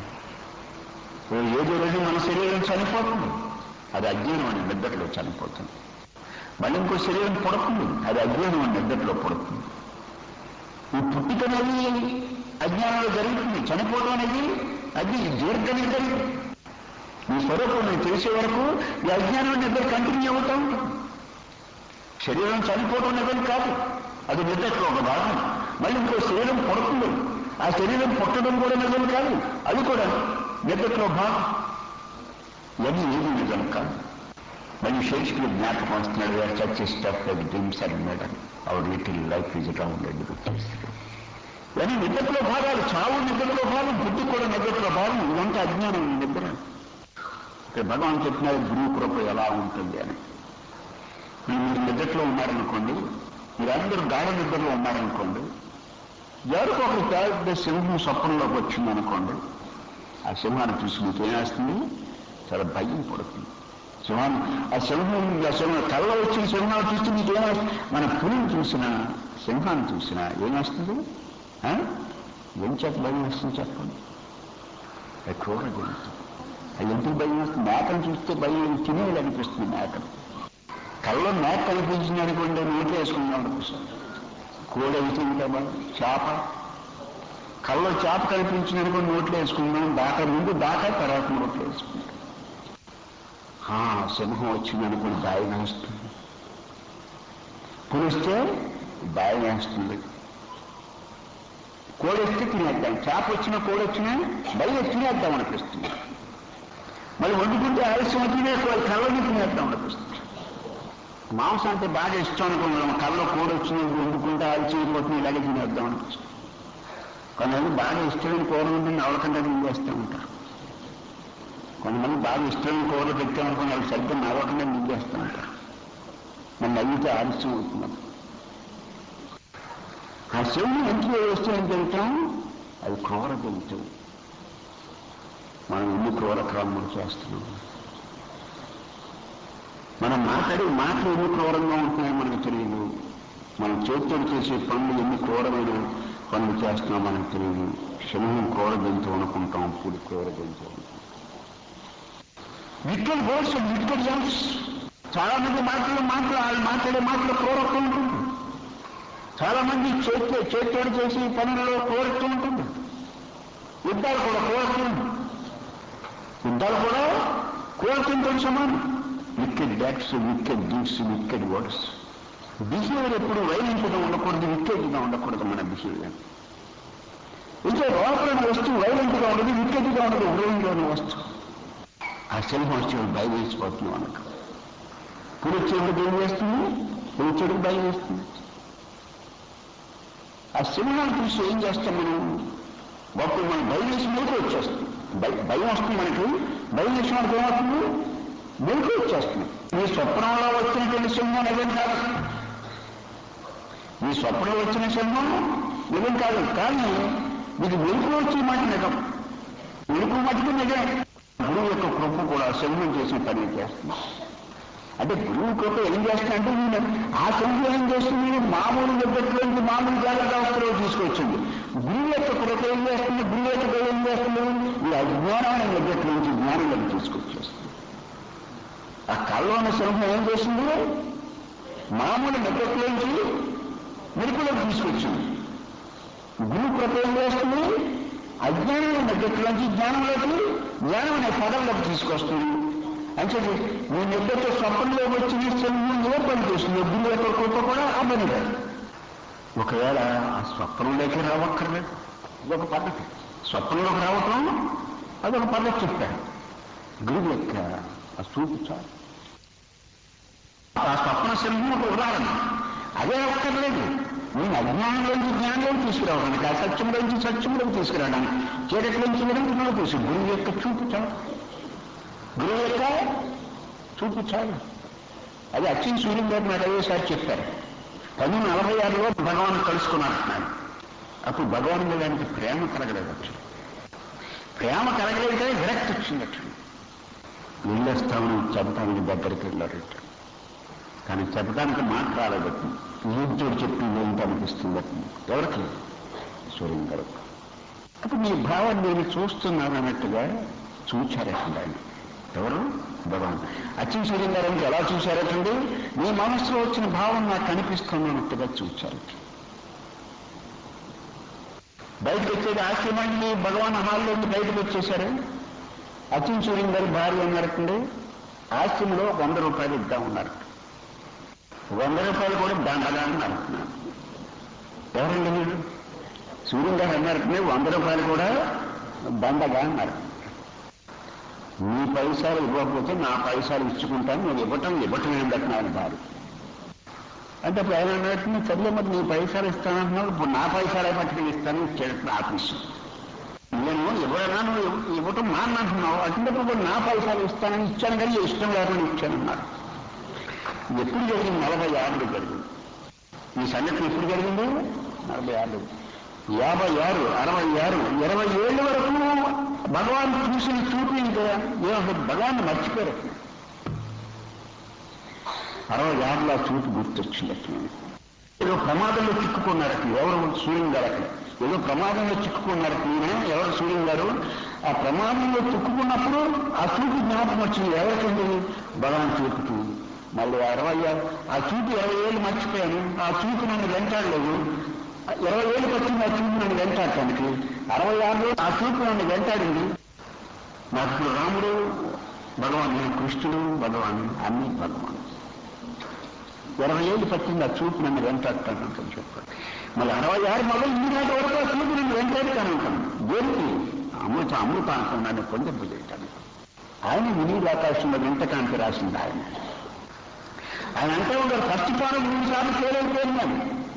ఏదో రోజు మన శరీరం చనిపోతుంది అది అజ్ఞానం అని నిద్రలో చనిపోతుంది మళ్ళీ ఇంకో శరీరం పుడుతుంది అది అజ్ఞానం అని నిద్రలో పుడుతుంది ఈ పుట్టిక అనేది అజ్ఞానంలో జరుగుతుంది చనిపోవడం అనేది అది దీర్ఘ నిద్ర ఈ స్వరూపం నేను తెలిసే వరకు ఈ అజ్ఞానం నిద్ర కంటిన్యూ అవుతూ ఉంటుంది శరీరం చనిపోవడం నిద్ర కాదు అది నిద్రలో ఒక భాగం మళ్ళీ ఇంకో శరీరం పుడుతుంది ఆ శరీరం పుట్టడం కూడా నిజం కాదు అది కూడా నిద్రలో భాగం ఇవన్నీ ఏది నిజం కాదు మళ్ళీ షేక్స్పియర్ జ్ఞాపకం వస్తున్నాడు such stuff like dreams and made on our little life is round ఇవన్నీ నిద్రలో భాగాలు చావు నిద్రలో భాగం బుద్ధి కూడా నిద్రలో భాగం ఇదంతా అజ్ఞానం నిద్ర ఇక్కడ భగవాన్ చెప్పినారు గురువు కృప ఎలా ఉంటుంది అని ఇప్పుడు మీరు నిద్రలో ఉన్నారనుకోండి మీరందరూ గాఢ నిద్రలో ఉన్నారనుకోండి ఎవరికి ఒక పెద్ద సింహం స్వప్నంలోకి వచ్చిందనుకోండి ఆ సింహాన్ని చూసి మీకు ఏమేస్తుంది చాలా భయం పడుతుంది సింహాన్ని ఆ సింహం ఆ సింహం కళ్ళ వచ్చిన సింహాన్ని చూస్తే మీకు ఏమేస్తుంది మన పులిని చూసిన సింహాన్ని చూసినా ఏమేస్తుంది ఆ? ఏం చేత భయం వస్తుంది చెప్పండి అది క్రూర జంతు అది ఎందుకు భయం వస్తుంది మేకను చూస్తే భయం తినేది అనిపిస్తుంది మేకను కళ్ళలో మేక కనిపించింది అనుకోండి నోట్లో వేసుకుందాం అనిపిస్తుంది కోడి అయితే ఇంకా బాగా చేప కళ్ళలో చేప కనిపించింది అనుకోండి నోట్లో వేసుకుందాం దాకా ముందు దాకా తర్వాత నోట్లో వేసుకుంటాం ఆ, సింహం వచ్చింది అనుకోండి బాయి వేస్తుంది పులిస్తే బాయి వేస్తుంది కోడి వస్తే తినేద్దాం చేప వచ్చినా కోడి వచ్చినా బయట తినేద్దాం అనిపిస్తుంది మళ్ళీ వండుకుంటే ఆలస్యం వచ్చినా కళ్ళని తినేద్దాం అనిపిస్తుంది మాంసం అంటే బాగా ఇష్టం అనుకున్నాం కళ్ళలో కోడి వచ్చింది వండుకుంటే ఆలస్యం పోతుంది ఇలాగే తినేద్దాం అనిపిస్తుంది కొంతమంది బాగా ఇష్టమైన కూర ఉంటుంది నవలకంటే మింగేస్తూ ఉంటారు కొంతమంది బాగా ఇష్టమైన కూరలు పెట్టామనుకుని వాళ్ళు సరిగ్గా నవలకంటే మింగేస్తూ ఉంటారు మన నవ్వితే ఆలస్యం అవుతున్నారు ఆ శివుని ఎందుకు వస్తువుని తింటాం అది క్రూర జంతువు మనం ఎన్ని క్రూర క్రమలు చేస్తున్నాం మనం మాట్లాడే మాటలు ఎన్ని క్రూరంగా ఉంటున్నాయో మనకు తెలియదు మనం చేతితో చేసే పనులు ఎన్ని క్రూరమైన పనులు చేస్తున్నాం మనకు తెలియదు సింహం క్రూర జంతువు అనుకుంటాం పులి క్రూర జంతువు అనుకుంటాం విక్కల్ గోల్స్ విక్కల్ జంప్స్ చాలా మంది మాటలు మాటలు వాళ్ళు మాట్లాడే మాటలు క్రూరత్వం ఉంటుంది చాలా మంది చేతి చేతితోడు చేసి పనులలో కోరుతూ ఉంటుంది యుద్ధాలు కూడా కోరుతూ యుద్ధాలు కూడా కోరుతుంటే సమానం wicked bats wicked deeds wicked words behaviour ఎప్పుడు వైలెంట్గా ఉండకూడదు వికెట్గా ఉండకూడదు మన బిహేవియర్ ఇంకా లోపల వస్తువు వైలెంట్గా ఉండదు వికెట్గా ఉండదు హృదయంలోని వస్తువు ఆ సింహం వచ్చి భయం వేసిపోతున్నాం అనక పులిచేవుడు ఏం చేస్తుంది పులిచేవుడు భయం వేస్తుంది ఆ సింహాన్ని చూసి ఏం చేస్తాం మనం అప్పుడు మనం భయం వేసి మెలకు వచ్చేస్తుంది భయ- భయం వస్తుంది మనకి భయం వేసిన మనకి ఏమవుతుంది మెలకు వచ్చేస్తుంది మీ స్వప్నంలో వచ్చినటువంటి సింహం నిజం కాదు మీ స్వప్నంలో వచ్చిన సింహం నిజం కాదు కానీ మీకు మెలకు వచ్చే మాట నిజం మెలకు మటుకు నిజం గురువు యొక్క కృప కూడా సింహం చేసిన పని చేస్తుంది అంటే గురువు కృప ఏం చేస్తుందంటే నేను ఆ సంఖ్య ఏం చేస్తుంది మామూలు నిద్రలోంచి మామూలు జాగ్రత్త అవస్థలో తీసుకొచ్చింది గురువు యొక్క కృప ఏం చేస్తుంది గురువు యొక్క కృప ఏం చేస్తుంది ఈ అజ్ఞానమైన నిద్రలోంచి జ్ఞానంలోకి తీసుకొచ్చేస్తుంది ఆ కళ్ళలో ఉన్న సింహం ఏం చేసింది మామూలు నిద్రలోంచి మెరుపులోకి తీసుకొచ్చింది గురు కృప ఏం చేస్తుంది అజ్ఞానం నిద్రలోంచి జ్ఞానంలోకి జ్ఞానం అనే పదంలోకి తీసుకొస్తుంది అంటే నీ నిద్రతో స్వప్నంలో వచ్చిన సింహం ఏ పని చేస్తుంది గురు యొక్క కృప కూడా ఆ పని కాదు ఒకవేళ ఆ స్వప్నంలోకి రావక్కర్లేదు ఇదొక పద్ధతి స్వప్నంలోకి రావటం అదొక పద్ధతి చెప్పారు గురువు యొక్క ఆ చూపు చాలు ఆ స్వప్న సింహం ఒక ఉదాహరణ అదే ఒక్కర్లేదు నేను అజ్ఞానంలోంచి జ్ఞానంలోకి తీసుకురావడానికి ఆ సత్యంలోంచి సత్యంలోకి తీసుకురావడానికి చీకట్లోంచి వెలుగులోకి తీసుకు గురువు యొక్క చూపు చాలు గురువు యొక్క చూపు చాలు అది అచ్చిన సూర్యం గారు నాకు అదేసారి చెప్పారు పంతొమ్మిది నలభై ఆరులో భగవాన్ కలుసుకున్నారంటున్నాడు అప్పుడు భగవాన్ మీద ఆయనకి ప్రేమ కలగలేదు అచ్చు ప్రేమ కలగలేదు కానీ విరక్తి వచ్చింది అచ్చు వెళ్ళేస్తామని చెప్పడానికి దగ్గరికి వెళ్ళారు కానీ చెప్పడానికి మాట రాలేదు నీతోడు చెప్పి ఏంటి అనిపిస్తుంది ఎవరికి సూర్యం గారు అప్పుడు మీ భావం నేను చూస్తున్నాను అన్నట్టుగా చూచారటండి ఆయన ఎవరు భగవాన్ అచ్చిన సూర్యం గారు అంటే ఎలా చూశారటండి మీ మనసులో వచ్చిన భావం నాకు కనిపిస్తుంది అన్నట్టుగా చూచారట బయటకు వచ్చేది ఆశ్రమాన్ని భగవాన్ హాల్లో బయటకు వచ్చేశారు అచ్చిన సూర్యం గారి భార్య ఉన్నారటండి ఆశ్రమంలో వంద రూపాయలు ఇద్దాం ఉన్నారు వంద రూపాయలు కూడా దండగా అని అంటున్నాను ఎవరండి మీరు సూర్యం గారు అన్నారంటే వంద రూపాయలు కూడా దండగా అన్నారు నీ పైసలు ఇవ్వకపోతే నా పైసలు ఇచ్చుకుంటాను నువ్వు ఇవ్వటం ఇవ్వటం ఏం పెట్టిన ఆయన భార్య అంటే ఇప్పుడు ఆయన అన్నట్టు సర్లే మరి నీ పైసలు ఇస్తానంటున్నావు ఇప్పుడు నా పైసలే పట్టుకుని ఇస్తాను ఇచ్చేటప్పుడు ఆఫీసు నేను ఎవరైనా నువ్వు ఇవ్వటం మానంటున్నావు అటువంటిప్పుడు నా పైసలు ఇస్తానని ఇచ్చాను కానీ ఇష్టం లేకుండా ఇచ్చానన్నారు ఎప్పుడు జరిగింది నలభై ఆరులో జరిగింది ఈ సంఘటన ఎప్పుడు జరిగింది నలభై ఆరు యాభై ఆరు అరవై ఆరు ఇరవై ఏళ్ళ వరకు భగవాన్ చూసిన చూపు ఇంకా ఏమో భగవాన్ మర్చిపోయారు అరవై ఆరులో చూపు గుర్తొచ్చింది అట్లా ఏదో ప్రమాదంలో చిక్కుకున్నారు అక్కడ ఎవరు సూర్యం గారు అక్కడ ఏదో ప్రమాదంలో చిక్కుకున్నారు ఈయన ఎవరు సూర్యం గారు ఆ ప్రమాదంలో చిక్కుకున్నప్పుడు ఆ చూపు జ్ఞాపకం వచ్చింది ఎవరికండి భగవాన్ చూపుకి మళ్ళీ అరవై ఆ చూపు ఇరవై ఏళ్ళు మర్చిపోయాను ఆ చూపు నన్ను వెంటాడలేదు ఇరవై ఏళ్ళు పట్టింది ఆ చూపు నన్ను వెంటాడటానికి అరవై ఆరులో ఆ చూపు నన్ను వెంటాడింది నాకు ఇప్పుడు రాముడు భగవాన్ కృష్ణుడు భగవాన్ అన్ని భగవాన్ ఇరవై ఏళ్ళు పట్టింది ఆ చూపు నన్ను వెంటాడతాను చెప్పాడు మళ్ళీ అరవై ఆరు మొదలు ఈ నాటి వరకు ఆ చూపు నన్ను వెంటాడుతాను అంటాను దేనికి అమృత అమృతాంతం నన్ను పొందింపజేయటాను ఆయన వినీల్ ఆకాశంలో వెంటకాంతి రాసింది ఆయన ఆయన అంటే ఉంటారు ఫస్ట్ పానం మూడు సార్లు ఫెయిల్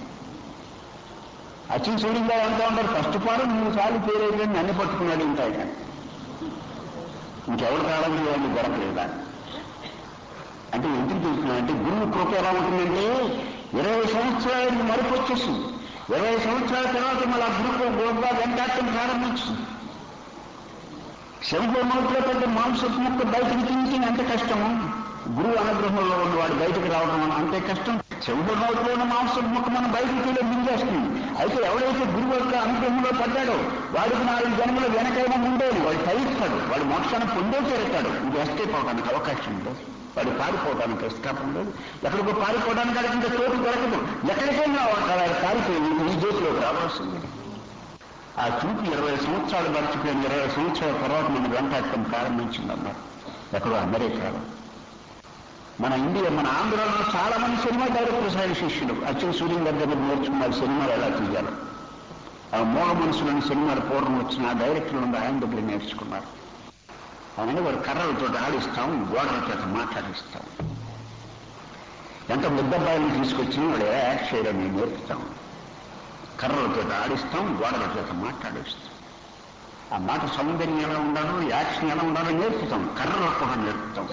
అచ్చిన సూర్యం గారు అంటూ ఉంటారు ఫస్ట్ పానం మూడు సార్లు ఫెయిల్ అయిపోయింది నన్ను పట్టుకున్నాడు ఇంకా ఆయన ఇంకెవరు కావాలని వాళ్ళు దొరకలేదా అంటే ఎందుకు చెప్తున్నా అంటే గురువు కృప ఎలా ఉంటుందంటే ఇరవై సంవత్సరాలు మరుపు వచ్చేసింది ఇరవై సంవత్సరాల తర్వాత మళ్ళీ ఆ గురువు గోగా వెంటాడటం ప్రారంభించింది శంభోమౌతిలో పెద్ద మాంసపు ముక్క బయటకు తీసి అంత కష్టము గురువు అనుగ్రహంలో ఉన్నవాడు బయటకు రావడం అంతే కష్టం శంభోమౌతిలో ఉన్న మాంసపు ముక్క మనం బయటకు తీయలే మింగేస్తుంది అయితే ఎవడైతే గురువు యొక్క అనుగ్రహంలో పడ్డాడో వాడికి నాలుగు జన్మల వెనకైనా ఉండేది వాడు తగిస్తాడు వాడు మోక్షాన్ని పొందే చేరుతాడు ఇది ఎస్కేప్ అవడానికి అవకాశం ఉంది వాడు పారిపోవడానికి ఎస్కాపం లేదు ఎక్కడికో పారిపోవడానికి వాడికి ఇంకా చోటు దొరకదు ఎక్కడికైనా వాడు పారిపోయి ఈ జ్యోతిలోకి రావాల్సింది ఆ చూపు ఇరవై సంవత్సరాలు మర్చిపోయిన ఇరవై సంవత్సరాల తర్వాత మనం వెంటాడటం ప్రారంభించిందన్నారు ఎక్కడో అమెరికాలో మన ఇండియా మన ఆంధ్రాలో చాలా మంది సినిమా డైరెక్టర్స్ ఆయన శిష్యులు అచ్చిన సూర్యం గారి దగ్గర నేర్చుకున్నారు సినిమాలు ఎలా తీయాలి ఆ మోగ మనుషులని సినిమాలు పూర్వం వచ్చిన ఆ డైరెక్టర్లు ఆయన దగ్గర నేర్చుకున్నారు అవును వాడు కర్రలతో ఆడిస్తాం గోడల చేత మాట్లాడిస్తాం ఎంత ముద్దబ్బాయిని తీసుకొచ్చి వాడు ఎలా యాక్ట్ చేయడం మేము నేర్పుతాం కర్రలతో ఆడిస్తాం గోడల చేత మాట్లాడిస్తాం ఆ మాట సౌందర్యం ఎలా ఉండాలో యాక్షన్ ఎలా ఉండాలో నేర్పుతాం కర్రలకు కూడా నేర్పుతాం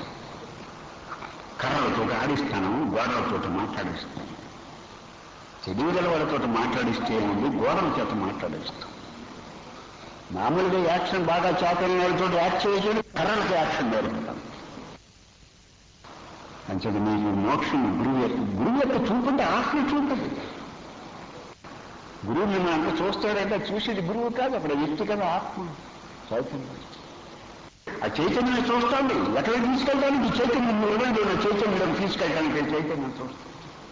కర్రలతో ఆడిస్తాను గోడలతో మాట్లాడిస్తాం తెలివిగల వాళ్ళతో మాట్లాడిస్తే ఏముంది గోడల చేత మాట్లాడిస్తాం మామూలుగా యాక్షన్ బాగా చాకలిన వాళ్ళతో యాక్ట్ చేయడం కర్రలకి యాక్షన్ నేర్పుతాం అంచేది నీకు మోక్షం గురువు యొక్క గురువు యొక్క చూపుంటే ఆత్మ చూపదు గురువు నిన్ను అంత చూస్తాడంటే చూసేది గురువు కాదు అక్కడ వ్యక్తి కదా ఆత్మ చైతన్యం ఆ చైతన్యం చూస్తాడు ఎక్కడ తీసుకెళ్ళడానికి ఈ చైతన్యం ఇవ్వండి నా చైతన్యం తీసుకెళ్ళడానికి ఈ చైతన్యం చూస్తాడు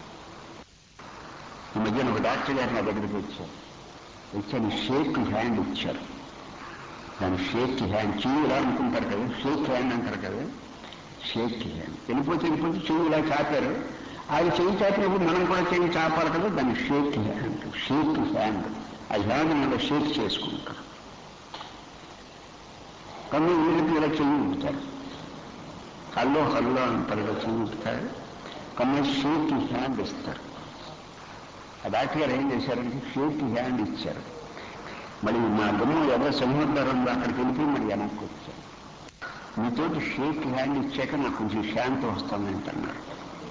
ఈ మధ్యన ఒక డాక్టర్ గారు నా దగ్గరికి వచ్చారు వచ్చాను షేక్ హ్యాండ్ ఇచ్చారు దాని షేక్ హ్యాండ్ చెయ్యిలా అనుకుంటారు కదా షేక్ హ్యాండ్ అంటారు కదా షేక్ హ్యాండ్ వెళ్ళిపోతే వెళ్ళిపోతే చెయ్యి ఇలా చాపారు ఆయన చెయ్యి చాపినప్పుడు మనం కూడా చెయ్యి చాపాలి కదా దాన్ని షేక్ హ్యాండ్ షేక్ హ్యాండ్ ఆ హ్యాండ్ మీద షేక్ చేసుకుంటారు కన్ను వీళ్ళకి ఇలా చెయ్యి ఊపుతారు హల్లో హల్లో అంటారు ఇలా చెయ్యి ఊపుతారు కన్ను షేక్ హ్యాండ్ ఇస్తారు ఆ డాక్టర్ గారు ఏం చేశారంటే షేక్ హ్యాండ్ ఇచ్చారు మరి మా గుమ్మ ఎవరో సముద్రం అక్కడికి వెళ్ళిపోయి మరి వెనక్కి వచ్చారు మీతోటి షేక్ హ్యాండ్ ఇచ్చాక నాకు కొంచెం శాంతి వస్తుంది అంటున్నారు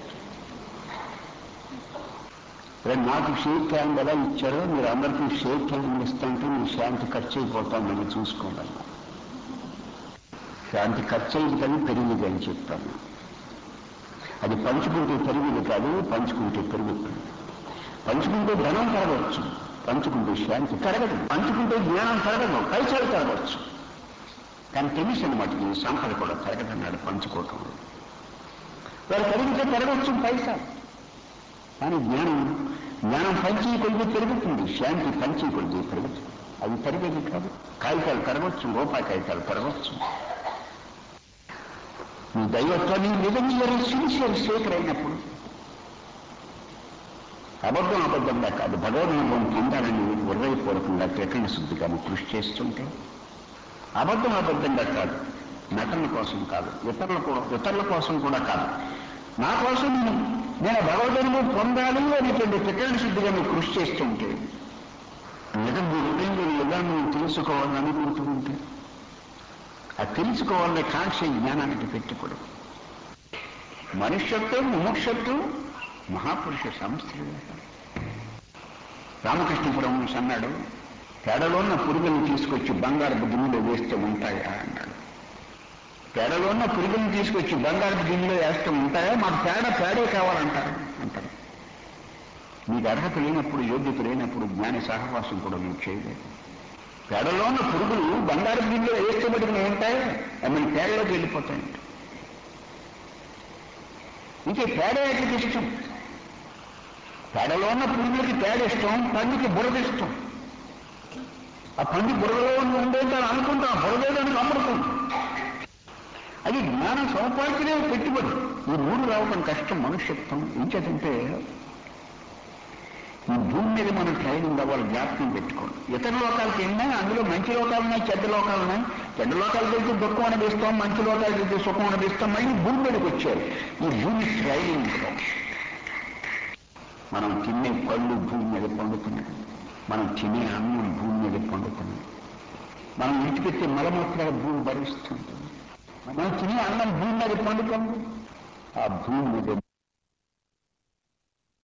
రేపు నాకు షేక్ హ్యాండ్ ఎలా ఇచ్చారో మీరు అందరికీ షేక్ హ్యాండ్ ఇస్తుంటే మీ శాంతి ఖర్చు అయిపోతామని చూసుకోవాలి శాంతి ఖర్చు అయింది కానీ పెరిగింది అని చెప్తాను అది పంచుకుంటే పెరిగింది కాదు పంచుకుంటే పెరుగుతుంది పంచుకుంటే ధనం పెరగవచ్చు పంచుకుంటే శాంతి పెరగదు పంచుకుంటే జ్ఞానం పెరగదు పైసలు పెరగవచ్చు కానీ తెలిసి అనమాట ఈ సంపద కూడా పెరగదన్నాడు పంచుకోవటంలో వారు పెరిగితే పెరగవచ్చు పైసా కానీ జ్ఞానం జ్ఞానం పంచి కొద్ది పెరుగుతుంది శాంతి పంచి కొద్ది పెరుగుతుంది అది పెరిగేది కాదు కాగితాలు పెరగవచ్చు రూపాయి కాగితాలు పెరగవచ్చు నీ దైవత్వాన్ని నిజంగా సిన్సియర్ స్పీకర్ అయినప్పుడు అబద్ధం అబద్ధంగా కాదు భగవద్నుభవం పొందాలని హృదయపూర్వకంగా ప్రకటన శుద్ధిగా నువ్వు కృషి చేస్తుంటే అబద్ధం అబద్ధంగా కాదు నటన కోసం కాదు ఇతరుల కూడా ఇతరుల కోసం కూడా కాదు నా కోసం నేను నేను భగవద్నుభవం పొందాలి అనేటువంటి ప్రకటన శుద్ధిగా నువ్వు కృషి చేస్తుంటే నిజం హృదయంలో ఎలా నువ్వు తెలుసుకోవాలని అనుకుంటూ ఉంటే ఆ తెలుసుకోవాలనే కాంక్ష జ్ఞానానికి పెట్టుకోవడం మనుష్యత్వం ముముక్షత్వం మహాపురుష సంస్థలు రామకృష్ణపురం అన్నాడు పేడలో ఉన్న పురుగులను తీసుకొచ్చి బంగారపు గిన్నెలో వేస్తే ఉంటాయా అన్నాడు పేడలో ఉన్న పురుగులను తీసుకొచ్చి బంగారపు గిన్నెలో వేస్తే ఉంటాయా మాకు పేడ పేడే కావాలంటారు అంటారు మీకు అర్హత లేనప్పుడు యోగ్యత లేనప్పుడు జ్ఞాన సహవాసం కూడా నువ్వు చేయలేదు పేడలో ఉన్న పురుగులు బంగారపు గిన్నెలో వేస్తే బట్టి ఉంటాయా అవి పేడలోకి వెళ్ళిపోతాయంట ఇంకే పేడ ఎక్కడికి ఇష్టం పేడలో ఉన్న పురుగులకి పేడ ఇష్టం పండుకి బురద ఇష్టం ఆ పండు బురదలో ఉండేంటారు అనుకుంటాం బురదేదానికి అమృతం అది జ్ఞానం సంపాదించలే పెట్టుబడి ఈ మూడు రావడం కష్టం మనుష్యత్వం ఇంకేదంటే ఈ భూమి మీద మనం ట్రైనింగ్ అవ్వాలి జ్ఞాపకం పెట్టుకోండి ఇతర లోకాలకి వెళ్ళినా అందులో మంచి లోకాలు ఉన్నాయి చెడ్డ లోకాలు ఉన్నాయి చెడ్డ లోకాలకు వెళ్తే దుఃఖం అనిపిస్తాం మంచి లోకాలకు వెళ్తే సుఖం అనిపిస్తాం మళ్ళీ భూమి మీదకి వచ్చారు ఈ భూమి ట్రైనింగ్ మనం తినే పళ్ళు భూమి మీద పండుతున్నాయి మనం తినే అన్నం భూమి మీద పండుతున్నాయి మనం ఇంటికెత్తే మలమూత్రాల భూమి భరిస్తుంది మనం తినే అన్నం భూమి మీద పండుతుంది ఆ భూమి మీద